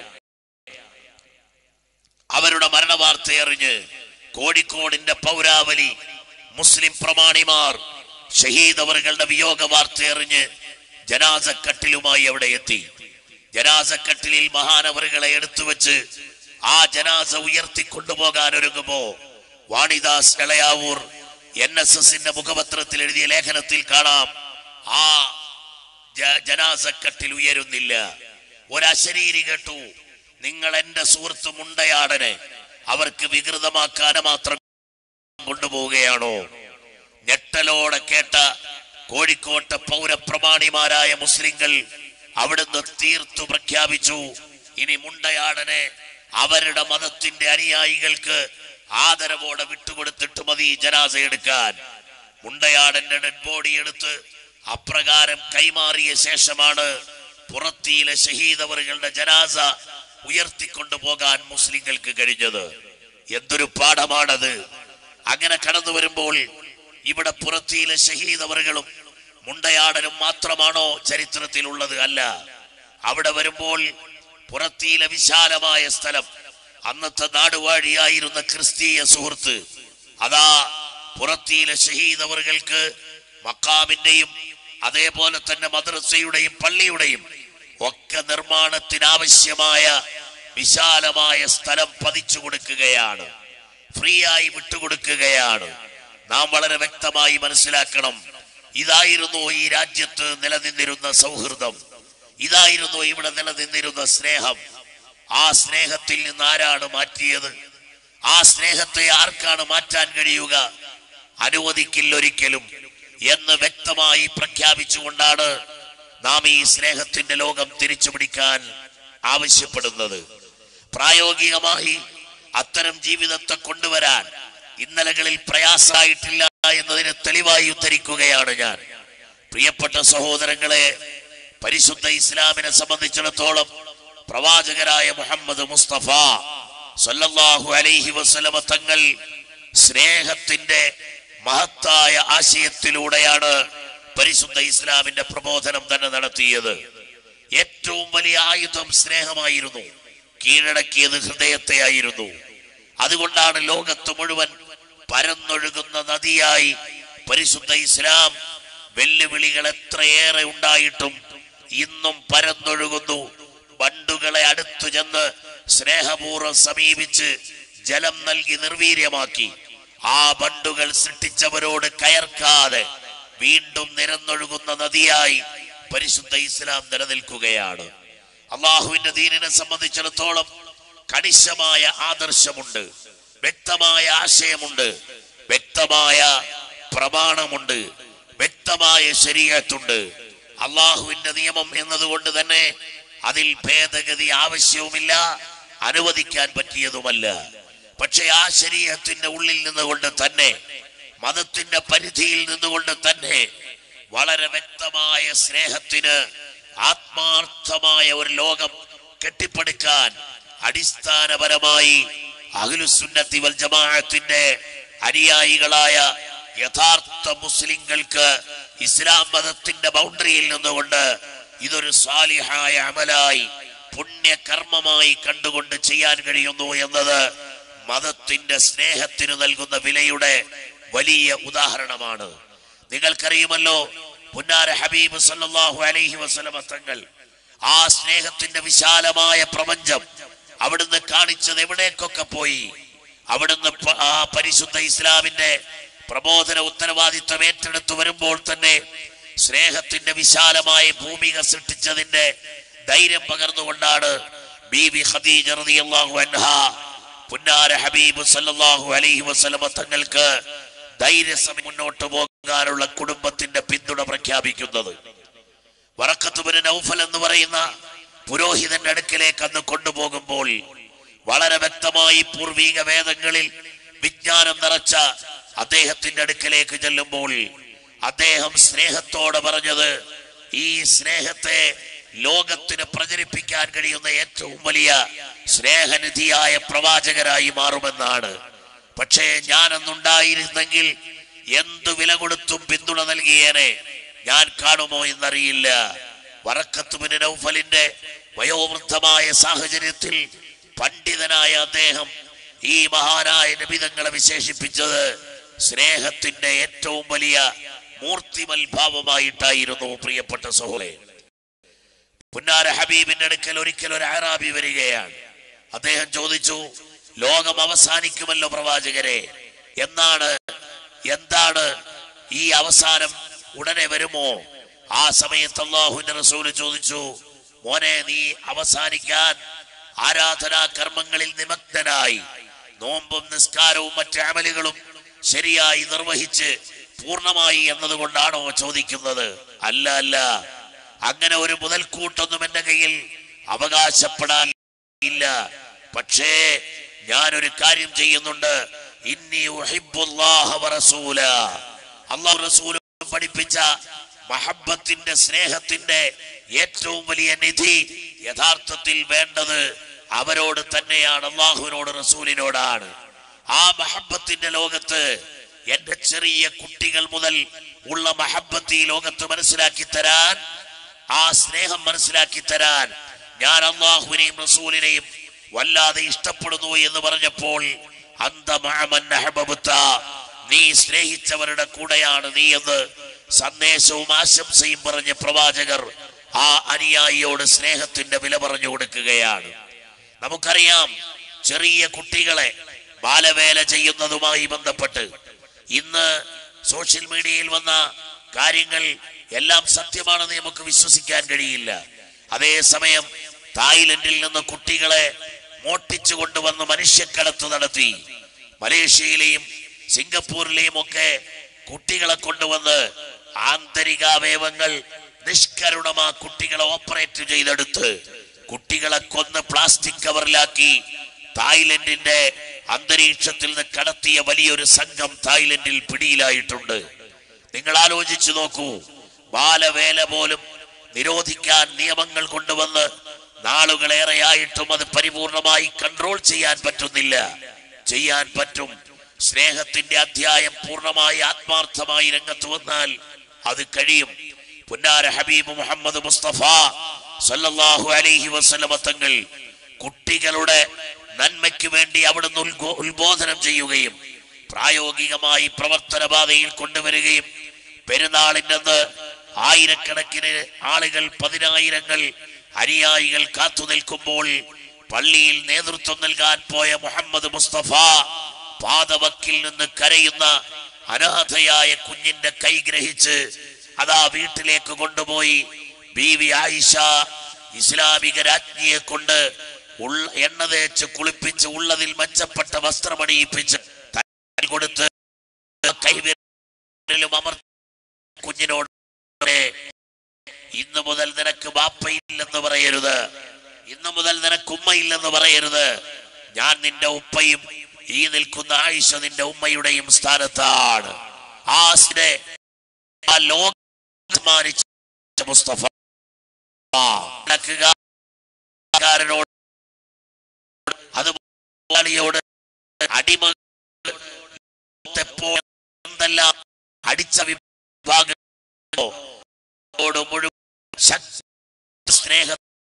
അവരുടെ മരണവാർത്ത അറിഞ്ഞ് കോഴിക്കോടിന്റെ പൗരാവലി മുസ്ലിം പ്രമാണിമാർ ഷഹീദ് അവറുകളുടെ വിയോഗ വാർത്ത അറിഞ്ഞ് ജനാസക്കട്ടിലുമായി അവിടെ എത്തി ജനാസക്കട്ടിലിൽ മഹാനവറുകളെ എടുത്തു വെച്ച് ആ ജനാസ ഉയർത്തിക്കൊണ്ടുപോകാൻ ഒരുങ്ങുമ്പോ വാണിദാസ് ഇളയാവൂർ എൻ എസ് എസിന്റെ മുഖപത്രത്തിൽ എഴുതിയ ലേഖനത്തിൽ കാണാം ആ ജ- ജനാസക്കട്ടിൽ ഉയരുന്നില്ല ഒരശരീരി കേട്ടു നിങ്ങൾ എന്റെ സുഹൃത്ത് മുണ്ടയാടനെ അവർക്ക് വികൃതമാക്കാൻ മാത്രം കൊണ്ടുപോവുകയാണോ ഞെട്ടലോടെ കേട്ട കോഴിക്കോട്ടെ പൗരപ്രമാണിമാരായ മുസ്ലിങ്ങൾ അവിടുന്ന് തീർത്തു പ്രഖ്യാപിച്ചു ഇനി മുണ്ടയാടനെ അവരുടെ മതത്തിന്റെ അനുയായികൾക്ക് ആദരവോടെ വിട്ടുകൊടുത്തിട്ട് മതി ജനാസ എടുക്കാൻ മുണ്ടയാടന്റെ ഡെഡ് ബോഡി എടുത്ത് അപ്രകാരം കൈമാറിയ ശേഷമാണ് പുറത്തിയിലെ ഷഹീദവറുകളുടെ ജനാസ ഉയർത്തിക്കൊണ്ടു പോകാൻ മുസ്ലിങ്ങൾക്ക് കഴിഞ്ഞത് എന്തൊരു പാഠമാണത് അങ്ങനെ കടന്നു വരുമ്പോൾ ഇവിടെ പുറത്തിയിലെ ഷഹീദവറുകളും മുണ്ടയാടനും മാത്രമാണോ ചരിത്രത്തിലുള്ളത് അല്ല അവിടെ വരുമ്പോൾ പുറത്തിയിലെ വിശാലമായ സ്ഥലം അന്നത്തെ നാടുവാഴിയായിരുന്ന ക്രിസ്തീയ സുഹൃത്ത് അതാ പുറത്തിയിലെ ഷഹീദവറുകൾക്ക് മക്കാമിന്റെയും അതേപോലെ തന്നെ മദ്രസയുടെയും പള്ളിയുടെയും ഒക്കെ നിർമ്മാണത്തിനാവശ്യമായ വിശാലമായ സ്ഥലം പതിച്ചു കൊടുക്കുകയാണ് ഫ്രീ ആയി വിട്ടുകൊടുക്കുകയാണ് നാം വളരെ വ്യക്തമായി മനസ്സിലാക്കണം ഇതായിരുന്നു ഈ രാജ്യത്ത് നിലനിന്നിരുന്ന സൗഹൃദം ഇതായിരുന്നു ഇവിടെ നിലനിന്നിരുന്ന സ്നേഹം ആ സ്നേഹത്തിൽ നിന്ന് ആരാണ് മാറ്റിയത് ആ സ്നേഹത്തെ ആർക്കാണ് മാറ്റാൻ കഴിയുക അനുവദിക്കില്ല ഒരിക്കലും എന്ന് വ്യക്തമായി പ്രഖ്യാപിച്ചുകൊണ്ടാണ് നാം ഈ സ്നേഹത്തിന്റെ ലോകം തിരിച്ചു പിടിക്കാൻ ആവശ്യപ്പെടുന്നത് പ്രായോഗികമായി അത്തരം ജീവിതത്തെ കൊണ്ടുവരാൻ ഇന്നലകളിൽ പ്രയാസമായിട്ടില്ല എന്നതിന് തെളിവായി ഉദ്ധരിക്കുകയാണ് ഞാൻ പ്രിയപ്പെട്ട സഹോദരങ്ങളെ പരിശുദ്ധ ഇസ്ലാമിനെ സംബന്ധിച്ചിടത്തോളം പ്രവാചകരായ മുഹമ്മദ് മുസ്തഫ സല്ലല്ലാഹു അലൈഹി വസല്ലമ തങ്ങൾ സ്നേഹത്തിന്റെ മഹത്തായ ആശയത്തിലൂടെയാണ് പരിശുദ്ധ ഇസ്ലാമിന്റെ പ്രബോധനം തന്നെ നടത്തിയത് ഏറ്റവും വലിയ ആയുധം സ്നേഹമായിരുന്നു കീഴടക്കിയത് ഹൃദയത്തെയായിരുന്നു അതുകൊണ്ടാണ് ലോകത്ത് മുഴുവൻ പരന്നൊഴുകുന്ന നദിയായി പരിശുദ്ധ ഇസ്ലാം വെല്ലുവിളികൾ എത്രയേറെ ഉണ്ടായിട്ടും ഇന്നും പരന്നൊഴുകുന്നു ബണ്ടുകളെ അടുത്തു ചെന്ന് സ്നേഹപൂർവ്വം സമീപിച്ച് ജലം നൽകി നിർവീര്യമാക്കി ആ ബണ്ടുകൾ സൃഷ്ടിച്ചവരോട് കയർക്കാതെ വീണ്ടും നിരന്നൊഴുകുന്ന നദിയായി പരിശുദ്ധ ഇസ്ലാം നിലനിൽക്കുകയാണ് അള്ളാഹുവിന്റെ ദീനിനെ സംബന്ധിച്ചിടത്തോളം കണിശമായ ആദർശമുണ്ട് വ്യക്തമായ ആശയമുണ്ട് വ്യക്തമായ പ്രമാണമുണ്ട് വ്യക്തമായ ശരീരത്തുണ്ട് അള്ളാഹുവിന്റെ നിയമം എന്നതുകൊണ്ട് തന്നെ അതിൽ ഭേദഗതി ആവശ്യവുമില്ല അനുവദിക്കാൻ പറ്റിയതുമല്ല പക്ഷെ ആ ശരീരത്തിന്റെ ഉള്ളിൽ നിന്നുകൊണ്ട് തന്നെ മതത്തിന്റെ പരിധിയിൽ നിന്നുകൊണ്ട് തന്നെ വളരെ വ്യക്തമായ സ്നേഹത്തിന് ആത്മാർത്ഥമായ ഒരു ലോകം കെട്ടിപ്പടുക്കാൻ അടിസ്ഥാനപരമായി അഖിലുസുന്നത്തി വൽ ജമാഅത്തിന്റെ അനുയായികളായ യഥാർത്ഥ മുസ്ലിങ്ങൾക്ക് ഇസ്ലാം മതത്തിന്റെ ബൗണ്ടറിയിൽ നിന്നുകൊണ്ട് ഇതൊരു സാലിഹായ അമലായി പുണ്യകർമ്മമായി കണ്ടുകൊണ്ട് ചെയ്യാൻ കഴിയുന്നു എന്നത് മതത്തിന്റെ സ്നേഹത്തിന് നൽകുന്ന വിലയുടെ വലിയ ഉദാഹരണമാണ് നിങ്ങൾക്കറിയുമല്ലോ പുന്നാര ഹബീബ് സല്ലല്ലാഹു അലൈഹി വസല്ലമ തങ്ങൾ ആ സ്നേഹത്തിന്റെ വിശാലമായ പ്രപഞ്ചം അവിടുന്ന് കാണിച്ചത് എവിടേക്കൊക്കെ പോയി അവിടുന്ന് പ- ആ പരിശുദ്ധ ഇസ്ലാമിന്റെ പ്രബോധന ഉത്തരവാദിത്വം ഏറ്റെടുത്തു വരുമ്പോൾ തന്നെ സ്നേഹത്തിന്റെ വിശാലമായ ഭൂമിക സൃഷ്ടിച്ചതിന്റെ ധൈര്യം പകർന്നുകൊണ്ടാണ് ബീബി ഖദീജ റളിയല്ലാഹു അൻഹ പുന്നാര ഹബീബ് സല്ലല്ലാഹു അലൈഹി വസല്ലമ തങ്ങൾക്ക് ധൈര്യസമയം മുന്നോട്ട് പോകാനുള്ള കുടുംബത്തിന്റെ പിന്തുണ പ്രഖ്യാപിക്കുന്നത് വറക്കത്തുബിന് നൗഫൽ എന്ന് പറയുന്ന പുരോഹിതന്റെ അടുക്കലേക്ക് അന്ന് കൊണ്ടുപോകുമ്പോൾ വളരെ വ്യക്തമായി പൂർവീക വേദങ്ങളിൽ വിജ്ഞാനം നിറച്ച അദ്ദേഹത്തിന്റെ അടുക്കലേക്ക് ചെല്ലുമ്പോൾ അദ്ദേഹം സ്നേഹത്തോടെ പറഞ്ഞത് ഈ സ്നേഹത്തെ ലോകത്തിന് പ്രചരിപ്പിക്കാൻ കഴിയുന്ന ഏറ്റവും വലിയ സ്നേഹനിധിയായ പ്രവാചകരായി മാറുമെന്നാണ് പക്ഷേ ഞാനന്നുണ്ടായിരുന്നെങ്കിൽ എന്തു വില കൊടുത്തും പിന്തുണ നൽകിയേനെ ഞാൻ കാണുമോ എന്നറിയില്ല വറക്കത്തുബിന് നൗഫലിന്റെ വയോവൃദ്ധമായ സാഹചര്യത്തിൽ പണ്ഡിതനായ അദ്ദേഹം ഈ മഹാനായ നബിതങ്ങളെ വിശേഷിപ്പിച്ചത് സ്നേഹത്തിന്റെ ഏറ്റവും വലിയ മൂർത്തിമൽ ഭാവമായിട്ടായിരുന്നു പ്രിയപ്പെട്ട സഹോദരൻ പുന്നാര ഹബീബിന്റെ അടുക്കൽ ഒരിക്കൽ ഒരു അറാബി വരികയാണ് അദ്ദേഹം ചോദിച്ചു ലോകം അവസാനിക്കുമല്ലോ പ്രവാചകരെ എന്നാണ് എന്താണ് ഈ അവസാനം ഉടനെ വരുമോ ആ സമയത്ത് അള്ളാഹുവിന്റെ റസൂല് ചോദിച്ചു മോനെ നീ അവസാനിക്കാൻ ആരാധനാ കർമ്മങ്ങളിൽ നിമഗ്നനായി നോമ്പും നിസ്കാരവും മറ്റ് അമലുകളും ശരിയായി നിർവഹിച്ച് പൂർണ്ണമായി എന്നതുകൊണ്ടാണോ ചോദിക്കുന്നത് അല്ല അല്ല അങ്ങനെ ഒരു മുതൽക്കൂട്ടൊന്നും എന്റെ കയ്യിൽ അവകാശപ്പെടാൻ ഇല്ല പക്ഷേ ഞാനൊരു കാര്യം ചെയ്യുന്നുണ്ട് ഇന്നി ഉഹിബ്ബുല്ലാഹ വറസൂല അള്ളാഹു റസൂലും പഠിപ്പിച്ച മഹബത്തിന്റെ സ്നേഹത്തിന്റെ ഏറ്റവും വലിയ നിധി യഥാർത്ഥത്തിൽ വേണ്ടത് അവരോട് തന്നെയാണ് അള്ളാഹുവിനോട് റസൂലിനോടാണ് ആ മഹബത്തിന്റെ ലോകത്ത് എന്റെ ചെറിയ കുട്ടികൾ മുതൽ ഉള്ള മഹബത്ത് ഈ ലോകത്ത് മനസ്സിലാക്കി തരാൻ ആ സ്നേഹം മനസ്സിലാക്കി തരാൻ ഞാൻ അള്ളാഹുവിനെയും റസൂലിനെയും വല്ലാതെ ഇഷ്ടപ്പെടുന്നു എന്ന് പറഞ്ഞപ്പോൾ അന്ത മഅമൻ അഹ്ബബ്ത. നീ സ്നേഹിച്ചവരുടെ കൂടെയാണ് നീ എന്ന് സന്ദേശവും ആശംസയും പറഞ്ഞ പ്രവാചകർ ആ അനുയായിയോട് സ്നേഹത്തിന്റെ വില പറഞ്ഞു കൊടുക്കുകയാണ് നമുക്കറിയാം ചെറിയ കുട്ടികളെ ബാലവേല ചെയ്യുന്നതുമായി ബന്ധപ്പെട്ട് ഇന്ന് സോഷ്യൽ മീഡിയയിൽ വന്ന കാര്യങ്ങൾ എല്ലാം സത്യമാണെന്ന് നമുക്ക് വിശ്വസിക്കാൻ കഴിയില്ല അതേസമയം തായ്ലൻഡിൽ നിന്ന് കുട്ടികളെ മോട്ടിച്ചു കൊണ്ടുവന്ന് മനുഷ്യക്കടത്ത് നടത്തി മലേഷ്യയിലെയും സിംഗപ്പൂരിലെയും ഒക്കെ കുട്ടികളെ കൊണ്ടുവന്ന് ആന്തരികാവയവങ്ങൾ നിഷ്കരുണമാ കുട്ടികളെ ഓപ്പറേറ്റ് ചെയ്തെടുത്ത് കുട്ടികളെ കൊന്ന് പ്ലാസ്റ്റിക് കവറിലാക്കി തായ്ലൻഡിന്റെ അന്തരീക്ഷത്തിൽ നിന്ന് കടത്തിയ വലിയൊരു സംഘം തായ്ലൻഡിൽ പിടിയിലായിട്ടുണ്ട് നിങ്ങൾ ആലോചിച്ചു നോക്കൂ ബാലവേല പോലും നിരോധിക്കാൻ നിയമങ്ങൾ കൊണ്ടുവന്ന് നാളുകളേറെയായിട്ടും അത് പരിപൂർണമായി കൺട്രോൾ ചെയ്യാൻ പറ്റുന്നില്ല ചെയ്യാൻ പറ്റും സ്നേഹത്തിന്റെ അധ്യായം പൂർണ്ണമായി ആത്മാർത്ഥമായി രംഗത്ത് വന്നാൽ അത് കഴിയും പുന്നാര ഹബീബ് മുഹമ്മദ് മുസ്തഫ സല്ലല്ലാഹു അലൈഹി വസല്ലമ തങ്ങൾ കുട്ടികളുടെ നന്മയ്ക്ക് വേണ്ടി അവിടുന്ന് ഉത്ബോ- ഉത്ബോധനം ചെയ്യുകയും പ്രായോഗികമായി പ്രവർത്തന പാതയിൽ കൊണ്ടുവരികയും പെരുന്നാളിൻ്റെ അന്ന് ആയിരക്കണക്കിന് ആളുകൾ പതിനായിരങ്ങൾ അനുയായികൾ കാത്തു നിൽക്കുമ്പോൾ പള്ളിയിൽ നേതൃത്വം നൽകാൻ പോയ മുഹമ്മദ് മുസ്തഫ പാതവക്കിൽ നിന്ന് കരയുന്ന അനാഥയായ കുഞ്ഞിന്റെ കൈ ഗ്രഹിച്ച് അതാ വീട്ടിലേക്ക് കൊണ്ടുപോയി ബീവി ആയിഷ ഇസ്ലാമിക രാജ്ഞിയെ കൊണ്ട് ഉള്ള എണ്ണ തേച്ച് കുളിപ്പിച്ച് ഉള്ളതിൽ മെച്ചപ്പെട്ട വസ്ത്രമണിയിപ്പിച്ച് തലയിൽ കൊടുത്ത് കൈവിരലും അമർ കുഞ്ഞിനോട് ഇന്നു മുതൽ നിനക്ക് ബാപ്പയില്ലെന്ന് പറയരുത് ഇന്നു മുതൽ നിനക്ക് ഉമ്മയില്ലെന്ന് പറയരുത് ഞാൻ നിന്റെ ഉപ്പയും ഈ നിൽക്കുന്ന ആയിഷ നിന്റെ ഉമ്മയുടെയും സ്ഥാനത്താണ് ആ സ്നേ- ആ ലോകം സമ്മാനിച്ച മുസ്തഫ കാരനോട് അതുപോലെയോട് അടിമ എന്തെല്ലാം അടിച്ച വിഭാഗങ്ങളോട് മുഴുവൻ ശക്തി സ്നേഹ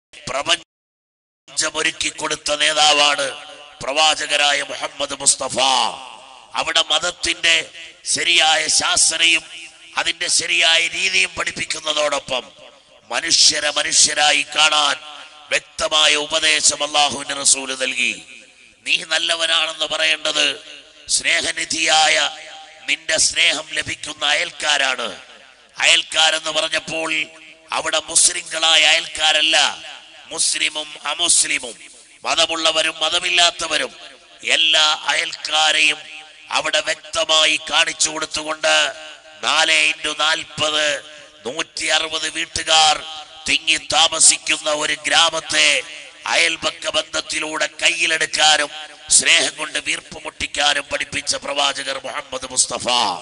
പ്രപഞ്ചമൊരുക്കി കൊടുത്ത നേതാവാണ് പ്രവാചകരായ മുഹമ്മദ് മുസ്തഫ അവിടെ മതത്തിന്റെ ശരിയായ ശാസ്ത്രയും അതിന്റെ ശരിയായ രീതിയും പഠിപ്പിക്കുന്നതോടൊപ്പം മനുഷ്യരെ മനുഷ്യരായി കാണാൻ വ്യക്തമായ ഉപദേശം അള്ളാഹുവിന്റെ റസൂല് നൽകി നീ നല്ലവനാണെന്ന് പറയേണ്ടത് സ്നേഹനിധിയായ നിന്റെ സ്നേഹം ലഭിക്കുന്ന അയൽക്കാരാണ് അയൽക്കാരെന്ന് പറഞ്ഞപ്പോൾ അവിടെ മുസ്ലിങ്ങളായ അയൽക്കാരല്ല മുസ്ലിമും അമുസ്ലിമും മതമുള്ളവരും മതമില്ലാത്തവരും എല്ലാ അയൽക്കാരെയും അവിടെ വ്യക്തമായി കാണിച്ചു കൊടുത്തുകൊണ്ട് നാല് ഇൻറ്റു നാൽപ്പത് നൂറ്റി അറുപത് വീട്ടുകാർ തിങ്ങി താമസിക്കുന്ന ഒരു ഗ്രാമത്തെ അയൽപക്ക ബന്ധത്തിലൂടെ കയ്യിലെടുക്കാനും സ്നേഹം കൊണ്ട് വീർപ്പ് മുട്ടിക്കാനും പഠിപ്പിച്ച പ്രവാചകർ മുഹമ്മദ് മുസ്തഫ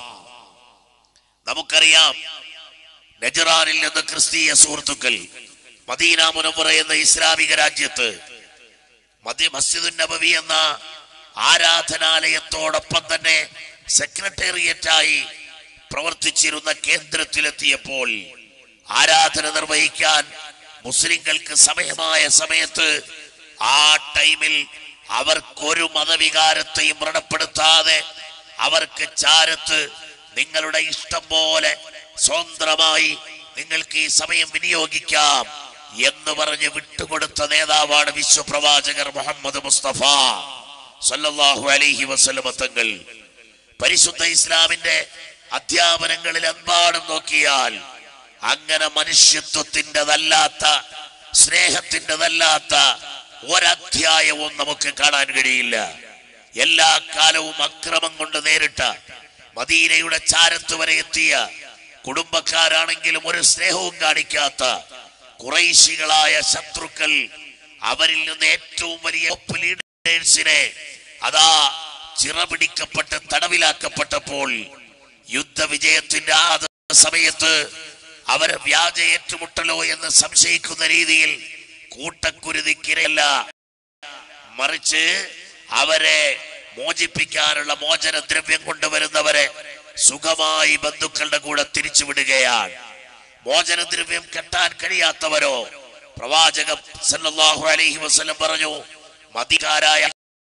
നമുക്കറിയാം നജറാനിൽ നിന്ന് ക്രിസ്തീയ സുഹൃത്തുക്കൾ മദീന മുനവറ എന്ന ഇസ്ലാമിക രാജ്യത്ത് മദ്യ മസ്ജിദുൻ നബവി എന്ന ആരാധനാലയത്തോടൊപ്പം തന്നെ സെക്രട്ടേറിയറ്റായി പ്രവർത്തിച്ചിരുന്ന കേന്ദ്രത്തിലെത്തിയപ്പോൾ ആരാധന നിർവഹിക്കാൻ മുസ്ലിങ്ങൾക്ക് സമയമായ സമയത്ത് ആ ടൈമിൽ അവർക്കൊരു മതവികാരത്തെയും വ്രണപ്പെടുത്താതെ അവർക്ക് ചാരത്ത് നിങ്ങളുടെ ഇഷ്ടം പോലെ സ്വതന്ത്രമായി നിങ്ങൾക്ക് ഈ സമയം വിനിയോഗിക്കാം എന്ന് പറഞ്ഞ് വിട്ടുകൊടുത്ത നേതാവാണ് വിശ്വപ്രവാചകർ മുഹമ്മദ് മുസ്തഫ സല്ലല്ലാഹു അലൈഹി വസല്ലമ തങ്ങൾ പരിശുദ്ധ ഇസ്ലാമിന്റെ അധ്യാപനങ്ങളിൽ എമ്പാടും നോക്കിയാൽ അങ്ങനെ മനുഷ്യത്വത്തിൻ്റെതല്ലാത്ത സ്നേഹത്തിൻ്റെതല്ലാത്ത ഒരധ്യായവും നമുക്ക് കാണാൻ കഴിയില്ല എല്ലാ കാലവും അക്രമം കൊണ്ട് നേരിട്ട മദീനയുടെ ചാരത്ത് വരെ എത്തിയ കുടുംബക്കാരാണെങ്കിലും ഒരു സ്നേഹവും കാണിക്കാത്ത കുറൈശികളായ ശത്രുക്കൾ അവരിൽ നിന്ന് ഏറ്റവും വലിയ top ലീഡേഴ്സിനെ അതാ ചിറപിടിക്കപ്പെട്ട് തടവിലാക്കപ്പെട്ടപ്പോൾ യുദ്ധവിജയത്തിന്റെ ആ സമയത്ത് അവരെ വ്യാജ ഏറ്റുമുട്ടലോ എന്ന് സംശയിക്കുന്ന രീതിയിൽ കൂട്ടക്കുരുതിക്കിരയല്ല മറിച്ച് അവരെ മോചിപ്പിക്കാനുള്ള മോചന ദ്രവ്യം കൊണ്ടുവരുന്നവരെ സുഖമായി ബന്ധുക്കളുടെ കൂടെ തിരിച്ചുവിടുകയാണ് മോചനദ്രവ്യം കെട്ടാൻ കഴിയാത്തവരോ പ്രവാചകം സല്ലല്ലാഹു അലൈഹി വസല്ലം പറഞ്ഞു മതികാരായ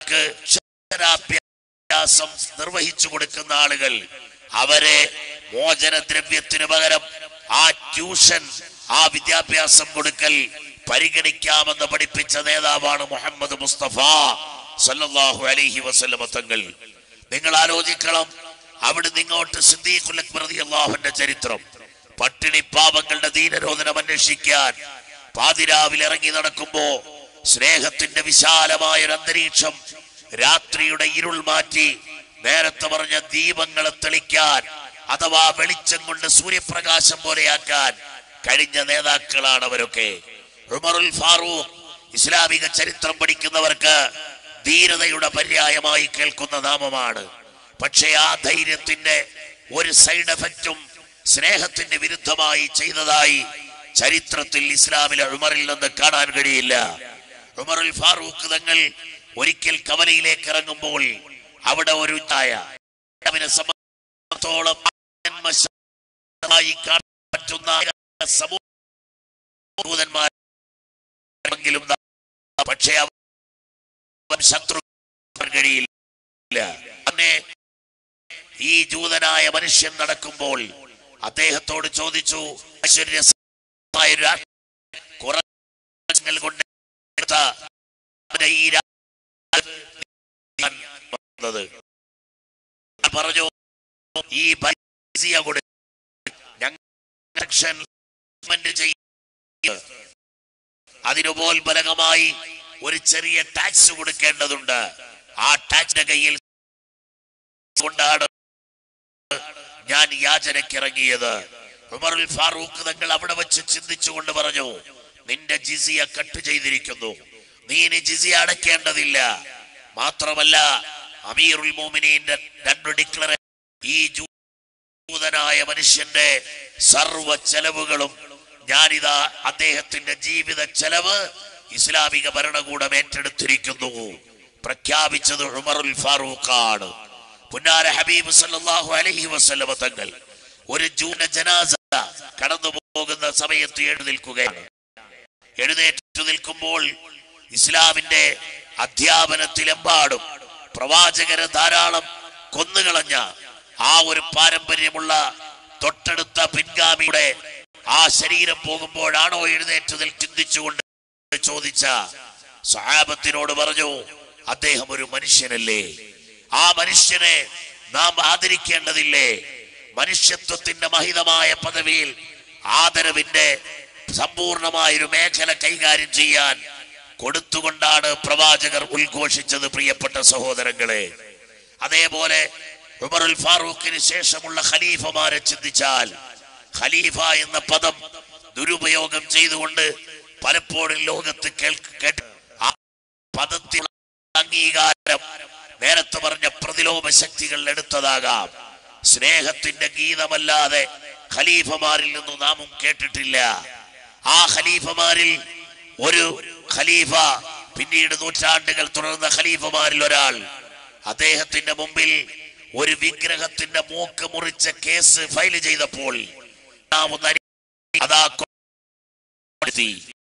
അക്ഷരാഭ്യാസം നിർവഹിച്ചു കൊടുക്കുന്ന ആളുകൾ അവരെ മോചനദ്രവ്യത്തിനു പകരം ആ ട്യൂഷൻ ആ വിദ്യാഭ്യാസം കൊടുക്കൽ പരിഗണിക്കാമെന്ന് പഠിപ്പിച്ച നേതാവാണ് മുഹമ്മദ് മുസ്തഫ സല്ലല്ലാഹു അലൈഹി വസല്ലമ തങ്ങൾ നിങ്ങൾ ആലോചിക്കണം അവിടുന്ന് ഇങ്ങോട്ട് സിദ്ദീഖുൽ അക്ബർ റളിയല്ലാഹുവിന്റെ ചരിത്രം പട്ടിണി പാവങ്ങളുടെ ദീനരോധനം അന്വേഷിക്കാൻ പാതിരാവിൽ ഇറങ്ങി നടക്കുമ്പോ സ്നേഹത്തിന്റെ വിശാലമായ ഒരു അന്തരീക്ഷം രാത്രിയുടെ ഇരുൾ മാറ്റി നേരത്തെ പറഞ്ഞ ദീപങ്ങളെ തെളിക്കാൻ അഥവാ വെളിച്ചം കൊണ്ട് സൂര്യപ്രകാശം പോലെയാക്കാൻ കഴിഞ്ഞ നേതാക്കളാണ് അവരൊക്കെ ഉമറുൽ ഫാറൂഖ് ഇസ്ലാമിക ചരിത്രം പഠിക്കുന്നവർക്ക് ധീരതയുടെ പര്യായമായി കേൾക്കുന്ന നാമമാണ് പക്ഷേ ആ ധൈര്യത്തിന്റെ ഒരു സൈഡ് എഫക്റ്റും സ്നേഹത്തിന് വിരുദ്ധമായി ചെയ്തതായി ചരിത്രത്തിൽ ഇസ്ലാമിലെ ഉമറിൽ നിന്ന് കാണാൻ കഴിയില്ല ഉമറുൽ ഫാറൂഖ് തങ്ങൾ ഒരിക്കൽ കവലയിലേക്ക് ഇറങ്ങുമ്പോൾ അവിടെ ഒരു തായ അവനെ സംബന്ധിച്ചിടത്തോളം ആത്മശാസ്ത്രമായി കാണാൻ പറ്റുന്ന സമൂഹന്മാരെങ്കിലും പക്ഷേ അവൻ ശത്രു കഴിയില്ല തന്നെ ഈ ജൂതനായ മനുഷ്യൻ നടക്കുമ്പോൾ അദ്ദേഹത്തോട് ചോദിച്ചു ഐശ്വര്യമായ ഒരു രാഷ്ട്രം കുറങ്ങൾ കൊണ്ട് എടുത്ത അവന്റെ ഈ രാജ്യം വന്നത്. ഞാൻ പറഞ്ഞു ഈ പൈസ കൊടു ഞങ്ങൾ election movement ചെയ്യ- അതിനുപോൽബലകമായി ഒരു ചെറിയ ടാക്സ് കൊടുക്കേണ്ടതുണ്ട് ആ ടാക്സിന്റെ കയ്യിൽ കൊണ്ടാണ് ഞാൻ യാചനക്കിറങ്ങിയത് ഉമറുൽ ഫാറൂഖ് തങ്ങൾ അവിടെ വെച്ച് ചിന്തിച്ചുകൊണ്ട് പറഞ്ഞു നിന്റെ ജിസിയ കട്ട് ചെയ്തിരിക്കുന്നു നീ ഇനി ജിസിയ അടയ്ക്കേണ്ടതില്ല മാത്രമല്ല അമീറുൽ മോമിനീന്റെ രണ്ട് ഡിക്ലറ ഈ ജൂതനായ മനുഷ്യന്റെ സർവ ചെലവുകളും ഞാനിതാ അദ്ദേഹത്തിന്റെ ജീവിത ചെലവ് ഇസ്ലാമിക ഭരണകൂടം ഏറ്റെടുത്തിരിക്കുന്നു പ്രഖ്യാപിച്ചത് ഉമറുൽ ഫാറൂഖാണ് പുന്നാര ഹബീബ് സല്ലല്ലാഹു അലൈഹി വസല്ലമ തങ്ങൾ ഒരു ജൂന ജനാസ കടന്നു പോകുന്ന സമയത്ത് എഴുന്നേൽക്കുകയാണ് എഴുന്നേറ്റു നിൽക്കുമ്പോൾ ഇസ്ലാമിന്റെ അധ്യാപനത്തിലെമ്പാടും പ്രവാചകരെ ധാരാളം കൊന്നുകളഞ്ഞ ആ ഒരു പാരമ്പര്യമുള്ള തൊട്ടടുത്ത പിൻഗാമിയുടെ ആ ശരീരം പോകുമ്പോഴാണോ എഴുന്നേറ്റ് നിൽ ചിന്തിച്ചുകൊണ്ട് ചോദിച്ച സഹാബത്തിനോട് പറഞ്ഞു അദ്ദേഹം ഒരു മനുഷ്യനല്ലേ ആ മനുഷ്യനെ നാം ആദരിക്കേണ്ടതില്ലേ മനുഷ്യത്വത്തിന്റെ മഹിതമായ പദവിയിൽ ആദരവിന്റെ സമ്പൂർണമായൊരു മേഖല കൈകാര്യം ചെയ്യാൻ കൊടുത്തുകൊണ്ടാണ് പ്രവാചകർ ഉദ്ഘോഷിച്ചത് പ്രിയപ്പെട്ട സഹോദരങ്ങളെ അതേപോലെ ഉമറുൽ ഫാറൂഖിന് ശേഷമുള്ള ഖലീഫമാരെ ചിന്തിച്ചാൽ ഖലീഫ എന്ന പദം ദുരുപയോഗം ചെയ്തുകൊണ്ട് പലപ്പോഴും ലോകത്ത് കേൾക്ക് കേട്ട് ആ പദത്തിനുള്ള അംഗീകാരം നേരത്തെ പറഞ്ഞ പ്രതിലോമ ശക്തികൾ എടുത്തതാകാം സ്നേഹത്തിന്റെ ഗീതമല്ലാതെ ഖലീഫമാരിൽ നിന്നും നാമും കേട്ടിട്ടില്ല ആ ഖലീഫമാരിൽ ഒരു ഖലീഫ പിന്നീട് നൂറ്റാണ്ടുകൾ തുടർന്ന ഖലീഫമാരിൽ ഒരാൾ അദ്ദേഹത്തിന്റെ മുമ്പിൽ ഒരു വിഗ്രഹത്തിന്റെ മൂക്ക് മുറിച്ച കേസ് ഫയൽ ചെയ്തപ്പോൾ നാം ഒന്ന് അരി- അതാ കൊടുത്തി.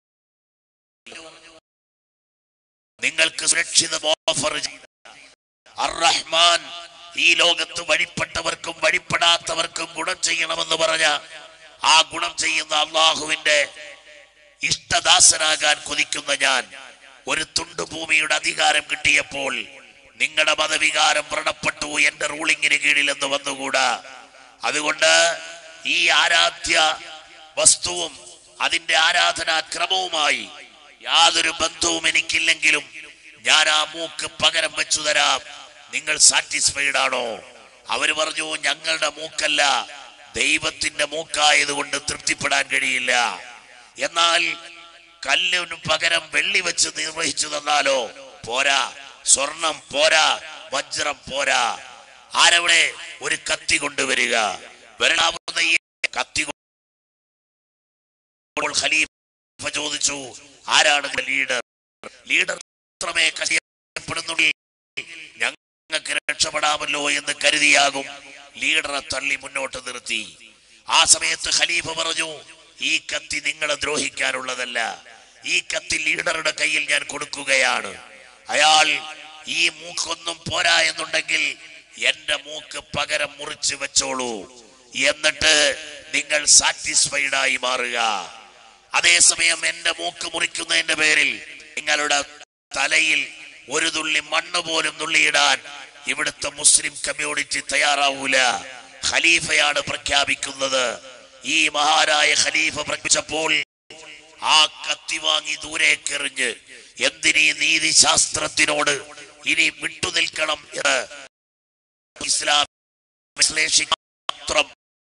നിങ്ങൾക്ക് സുരക്ഷിത ഓഫർ ചെയ്ത അർ-റഹ്മാൻ ഈ ലോകത്ത് വഴിപ്പെട്ടവർക്കും വഴിപ്പെടാത്തവർക്കും ഗുണം ചെയ്യണമെന്ന് പറഞ്ഞ ആ ഗുണം ചെയ്യുന്ന അള്ളാഹുവിന്റെ ഇഷ്ടദാസനാകാൻ കൊതിക്കുന്ന ഞാൻ ഒരു തുണ്ടുഭൂമിയുടെ അധികാരം കിട്ടിയപ്പോൾ നിങ്ങളുടെ മതവികാരം വ്രണപ്പെട്ടു എന്റെ റൂളിങ്ങിന് കീഴിൽ എന്ന് വന്നുകൂടാ അതുകൊണ്ട് ഈ ആരാധ്യ വസ്തുവും അതിന്റെ ആരാധനാ ക്രമവുമായി യാതൊരു ബന്ധവും എനിക്കില്ലെങ്കിലും ഞാൻ ആ മൂക്ക് പകരം വെച്ചു തരാം നിങ്ങൾ സാറ്റിസ്ഫൈഡ് ആണോ അവര് പറഞ്ഞു ഞങ്ങളുടെ മൂക്കല്ല ദൈവത്തിന്റെ മൂക്കായതുകൊണ്ട് തൃപ്തിപ്പെടാൻ കഴിയില്ല എന്നാൽ കല്ലിന് പകരം വെള്ളി വെച്ച് നിർവഹിച്ചു തന്നാലോ പോരാ സ്വർണം പോരാ വജ്രം പോരാ ആരവിടെ ഒരു കത്തി കൊണ്ടുവരിക വരണാവുന്ന ഈ കത്തി കൊണ്ടുവരുമ്പോൾ ഖലീഫ ചോദിച്ചു ആരാണ് ലീഡർ ലീഡർ മാത്രമേ കഷ്ടപ്പെടുന്നുള്ളൂ ഞങ്ങൾക്ക് രക്ഷപ്പെടാമല്ലോ എന്ന് കരുതിയാകും ലീഡറെ തള്ളി മുന്നോട്ട് നിർത്തി ആ സമയത്ത് ഖലീഫ പറഞ്ഞു ഈ കത്തി നിങ്ങളെ ദ്രോഹിക്കാനുള്ളതല്ല ഈ കത്തി ലീഡറുടെ കയ്യിൽ ഞാൻ കൊടുക്കുകയാണ് അയാൾ ഈ മൂക്കൊന്നും പോരാ എന്നുണ്ടെങ്കിൽ എന്റെ മൂക്ക് പകരം മുറിച്ച് വെച്ചോളൂ എന്നിട്ട് നിങ്ങൾ സാറ്റിസ്ഫൈഡ് ആയി മാറുക അതേസമയം എന്റെ മൂക്ക് മുറിക്കുന്നതിന്റെ പേരിൽ നിങ്ങളുടെ തലയിൽ ഒരു തുള്ളി മണ്ണ് പോലും നുള്ളിയിടാൻ ഇവിടുത്തെ മുസ്ലിം കമ്മ്യൂണിറ്റി തയ്യാറാവൂല ഖലീഫയാണ് പ്രഖ്യാപിക്കുന്നത് ഈ മഹാനായ ഖലീഫ പ്രഖ്യാപിച്ചപ്പോൾ ആ കത്തി വാങ്ങി ദൂരേക്കെറിഞ്ഞ് എന്തിനീ നീതിശാസ്ത്രത്തിനോട് ഇനി വിട്ടുനിൽക്കണം എന്ന് ഇസ്ലാം വിശ്ലേഷിക്കാൻ മാത്രം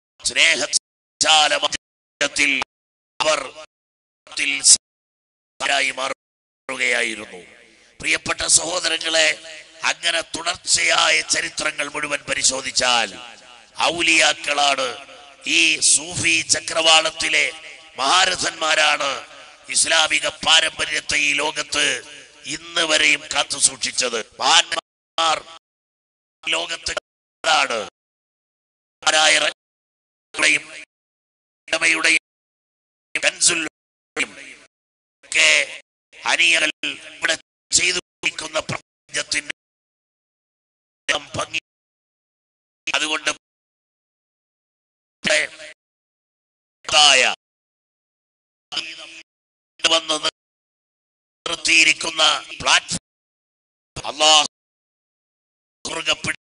സ്നേഹജാലത്തിൽ അവർ ത്തിൽ സാരായി മാറുകയായിരുന്നു പ്രിയപ്പെട്ട സഹോദരങ്ങളെ അങ്ങനെ തുടർച്ചയായ ചരിത്രങ്ങൾ മുഴുവൻ പരിശോധിച്ചാൽ ഔലിയാക്കളാണ് ഈ സൂഫി ചക്രവാളത്തിലെ മഹാരഥന്മാരാണ് ഇസ്ലാമിക പാരമ്പര്യത്തെ ഈ ലോകത്ത് ഇന്ന് വരെയും കാത്തു സൂക്ഷിച്ചത് മഹാന്മാർ ലോകത്ത് ആണ് ആരായ റഹ്മയുടെയും ഇടമയുടെയും കൻസുലുടെയും ഒക്കെ അനിയകൾ ഇവിടെ ചെയ്തു കൊണ്ടിരിക്കുന്ന പ്രപഞ്ചത്തിന്റെ ഭംഗി അതുകൊണ്ട് ഇവിടെ മഹത്തായ വന്ന് നിർത്തിയിരിക്കുന്ന പ്ലാറ്റ്ഫോം അള്ളാഹു മുറുകെ പിടി-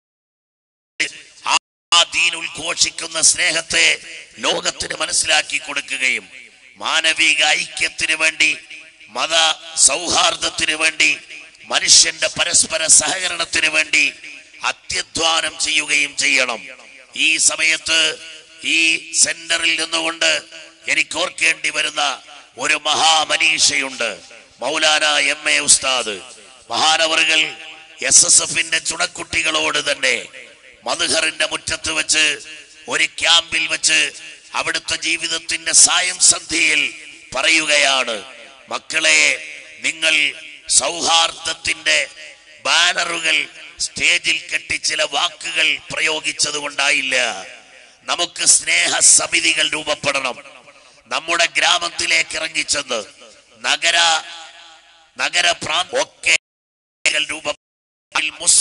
ആ ദീൻ ഉദ്ഘോഷിക്കുന്ന സ്നേഹത്തെ ലോകത്തിന് മനസ്സിലാക്കി കൊടുക്കുകയും മാനവിക ഐക്യത്തിന് വേണ്ടി മത സൗഹാർദ്ദത്തിന് വേണ്ടി മനുഷ്യന്റെ പരസ്പര സഹകരണത്തിന് വേണ്ടി അത്യധ്വാനം ചെയ്യുകയും ചെയ്യണം ഈ സമയത്ത് ഈ സെന്ററിൽ നിന്നുകൊണ്ട് എനിക്ക് ഓർക്കേണ്ടി വരുന്ന ഒരു മഹാമനീഷയുണ്ട് മൗലാന എം എ ഉസ്താദ് മഹാനവറുകൾ എസ് എസ് എഫിന്റെ ചുണക്കുട്ടികളോട് തന്നെ മധുഹറിന്റെ മുറ്റത്ത് വെച്ച് ഒരു ക്യാമ്പിൽ വെച്ച് അവിടുത്തെ ജീവിതത്തിന്റെ സായം സന്ധ്യയിൽ പറയുകയാണ് മക്കളെ നിങ്ങൾ സൗഹാർദ്ദത്തിന്റെ ബാനറുകൾ സ്റ്റേജിൽ കെട്ടി ചില വാക്കുകൾ പ്രയോഗിച്ചത് കൊണ്ടായില്ല നമുക്ക് സ്നേഹ സമിതികൾ രൂപപ്പെടണം നമ്മുടെ ഗ്രാമത്തിലേക്ക് ഇറങ്ങിച്ചെന്ന് നഗര നഗര പ്രാന്ത ഒക്കെ രൂപ മുസ്ലിം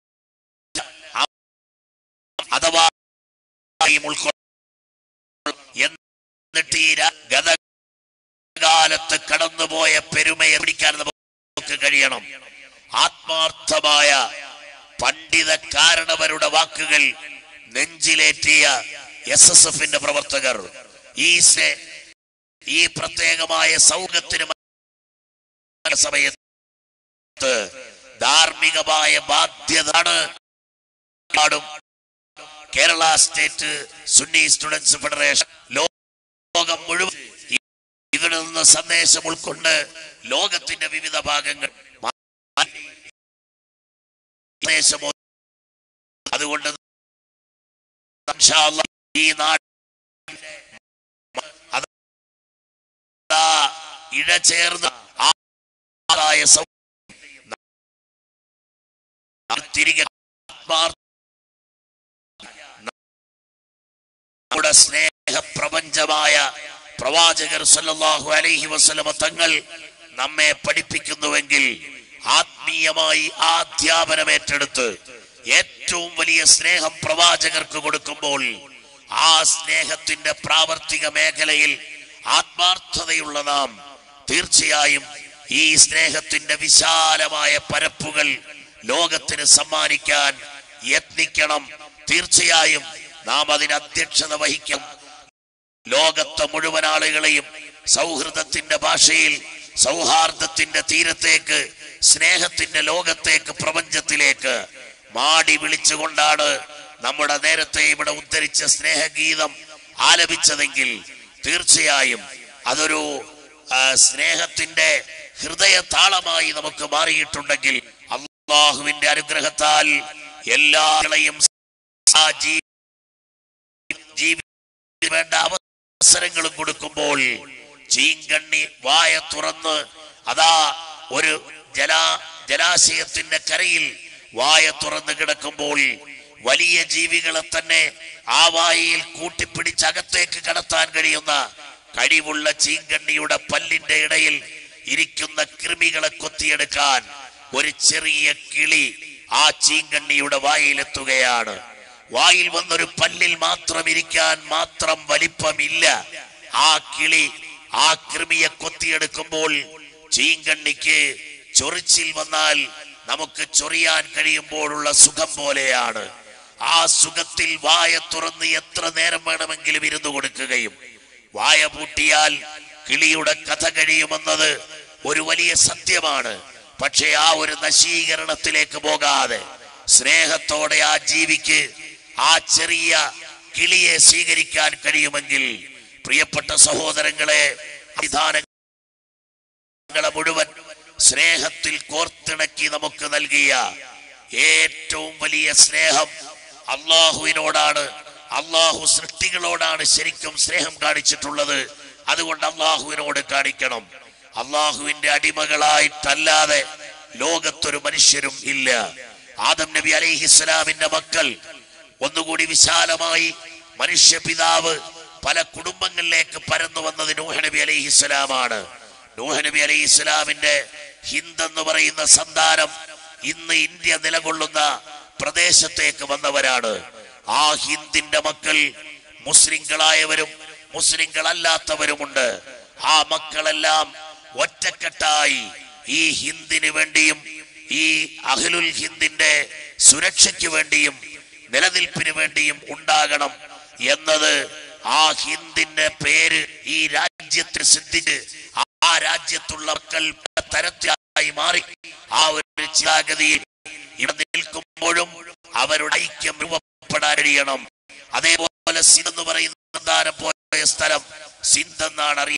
അഥവാ ഈ ഉൾക്കൊ- എന്നിട്ട് ഈ രാ- ഗതകാലത്ത് കടന്നുപോയ പെരുമയെ പിടിക്കാൻ നമുക്ക് കഴിയണം ആത്മാർത്ഥമായ പണ്ഡിത കാരണവരുടെ വാക്കുകൾ നെഞ്ചിലേറ്റിയ എസ് എസ് എഫിന്റെ പ്രവർത്തകർ ഈ സെ- ഈ പ്രത്യേകമായ സൗഖ്യത്തിന് സമയത്ത് ധാർമ്മികമായ ബാധ്യതാണ് ാടും Kerala state Sunni students federation ലോകം മുഴുവൻ ഇ- ഇവിടെ നിന്ന് സന്ദേശം ഉൾക്കൊണ്ട് ലോകത്തിന്റെ വിവിധ ഭാഗങ്ങൾ മാ- സന്ദേശമോ അതുകൊണ്ട് ഇൻഷാ അല്ലാ ഈ നാട്ടിലെ അതാ ഇഴചേർന്ന് ആയ സൗ- തിരികെ ആത്മാർത്ഥ നമ്മുടെ സ്നേഹ പ്രപഞ്ചമായ പ്രവാചകർ സല്ലല്ലാഹു അലൈഹി വസല്ലമ തങ്ങൾ നമ്മെ പഠിപ്പിക്കുന്നുവെങ്കിൽ ആത്മീയമായി ആ അധ്യാപനം ഏറ്റെടുത്ത് ഏറ്റവും വലിയ സ്നേഹം പ്രവാചകർക്ക് കൊടുക്കുമ്പോൾ ആ സ്നേഹത്തിന്റെ പ്രാവർത്തിക മേഖലയിൽ ആത്മാർത്ഥതയുള്ള നാം തീർച്ചയായും ഈ സ്നേഹത്തിന്റെ വിശാലമായ പരപ്പുകൾ ലോകത്തിന് സമ്മാനിക്കാൻ യത്നിക്കണം തീർച്ചയായും നാം അതിന് അധ്യക്ഷത വഹിക്കണം ലോകത്തെ മുഴുവൻ ആളുകളെയും സൗഹൃദത്തിന്റെ ഭാഷയിൽ സൗഹാർദ്ദത്തിന്റെ തീരത്തേക്ക് സ്നേഹത്തിന്റെ ലോകത്തേക്ക് പ്രപഞ്ചത്തിലേക്ക് മാടി വിളിച്ചുകൊണ്ടാണ് നമ്മുടെ നേരത്തെ ഇവിടെ ഉദ്ധരിച്ച സ്നേഹഗീതം ആലപിച്ചതെങ്കിൽ തീർച്ചയായും അതൊരു ആ, സ്നേഹത്തിന്റെ ഹൃദയ താളമായി നമുക്ക് മാറിയിട്ടുണ്ടെങ്കിൽ അള്ളാഹുവിന്റെ അനുഗ്രഹത്താൽ എല്ലാളെയും ആ ജീ- ജീവിതത്തിൽ വേണ്ട അവസരങ്ങളും കൊടുക്കുമ്പോൾ ചീങ്കണ്ണി വായ തുറന്ന് അതാ ഒരു ജലാ ജലാശയത്തിന്റെ കരയിൽ വായ തുറന്ന് കിടക്കുമ്പോൾ വലിയ ജീവികളെ തന്നെ ആ വായയിൽ കൂട്ടിപ്പിടിച്ച് അകത്തേക്ക് കടത്താൻ കഴിയുന്ന കഴിവുള്ള ചീങ്കണ്ണിയുടെ പല്ലിന്റെ ഇടയിൽ ഇരിക്കുന്ന കൃമികളെ കൊത്തിയെടുക്കാൻ ഒരു ചെറിയ കിളി ആ ചീങ്കണ്ണിയുടെ വായിലെത്തുകയാണ് വായിൽ വന്നൊരു പല്ലിൽ മാത്രം ഇരിക്കാൻ മാത്രം വലിപ്പമില്ല ആ കിളി ആ കൃമിയെ കൊത്തിയെടുക്കുമ്പോൾ ചീങ്കണ്ണിക്ക് ചൊറിച്ചിൽ വന്നാൽ നമുക്ക് ചൊറിയാൻ കഴിയുമ്പോഴുള്ള സുഖം പോലെയാണ് ആ സുഖത്തിൽ വായ തുറന്ന് എത്ര നേരം വേണമെങ്കിലും ഇരുന്നു കൊടുക്കുകയും വായ പൂട്ടിയാൽ കിളിയുടെ കഥ കഴിയുമെന്നത് ഒരു വലിയ സത്യമാണ് പക്ഷേ ആ ഒരു നശീകരണത്തിലേക്ക് പോകാതെ സ്നേഹത്തോടെ ആ ജീവിക്ക് ആ ചെറിയ കിളിയെ സ്വീകരിക്കാൻ കഴിയുമെങ്കിൽ പ്രിയപ്പെട്ട സഹോദരങ്ങളെ വിധാനങ്ങളെ മുഴുവൻ സ്നേഹത്തിൽ കോർത്തിണക്കി നമുക്ക് നൽകിയ ഏറ്റവും വലിയ സ്നേഹം അള്ളാഹുവിനോടാണ് അള്ളാഹു സൃഷ്ടികളോടാണ് ശരിക്കും സ്നേഹം കാണിച്ചിട്ടുള്ളത് അതുകൊണ്ട് അള്ളാഹുവിനോട് കാണിക്കണം അള്ളാഹുവിന്റെ അടിമകളായിട്ടല്ലാതെ ലോകത്തൊരു മനുഷ്യരും ഇല്ല ആദം നബി അലൈഹിസ്സലാമിന്റെ മക്കൾ ഒന്നുകൂടി വിശാലമായി മനുഷ്യ പിതാവ് പല കുടുംബങ്ങളിലേക്ക് പരന്നു വന്നത് നൂഹ നബി അലൈഹിസ്സലാമാണ് നൂഹ നബി അലൈഹിസ്സലാമിന്റെ ഹിന്ദ് എന്ന് പറയുന്ന സന്താനം ഇന്ന് ഇന്ത്യ നിലകൊള്ളുന്ന പ്രദേശത്തേക്ക് വന്നവരാണ് ആ ഹിന്ദിന്റെ മക്കൾ മുസ്ലിങ്ങളായവരും മുസ്ലിങ്ങളല്ലാത്തവരുമുണ്ട് ആ മക്കളെല്ലാം ഒറ്റക്കെട്ടായി ഈ ഹിന്ദിന് വേണ്ടിയും ഈ അഹ്ലുൽ ഹിന്ദിന്റെ സുരക്ഷയ്ക്ക് വേണ്ടിയും നിലനിൽപ്പിന് വേണ്ടിയും ഉണ്ടാകണം എന്നത് ആ ഹിന്ദിന്റെ പേര് ഈ രാജ്യത്തിന് സിദ്ധിച്ച് ആ രാജ്യത്തുള്ള മക്കൾ പല തരത്തിലായി മാറി ആ ഒരു ചിന്താഗതിയിൽ ഇവിടെ നിൽക്കുമ്പോഴും അവരുടെ ഐക്യം രൂപപ്പെടാൻ കഴിയണം അതേപോലെ സിന്ധ് എന്ന് പറയുന്ന സ്ഥാനം പോയ സ്ഥലം സിന്ധ് എന്നാണ് അറിയ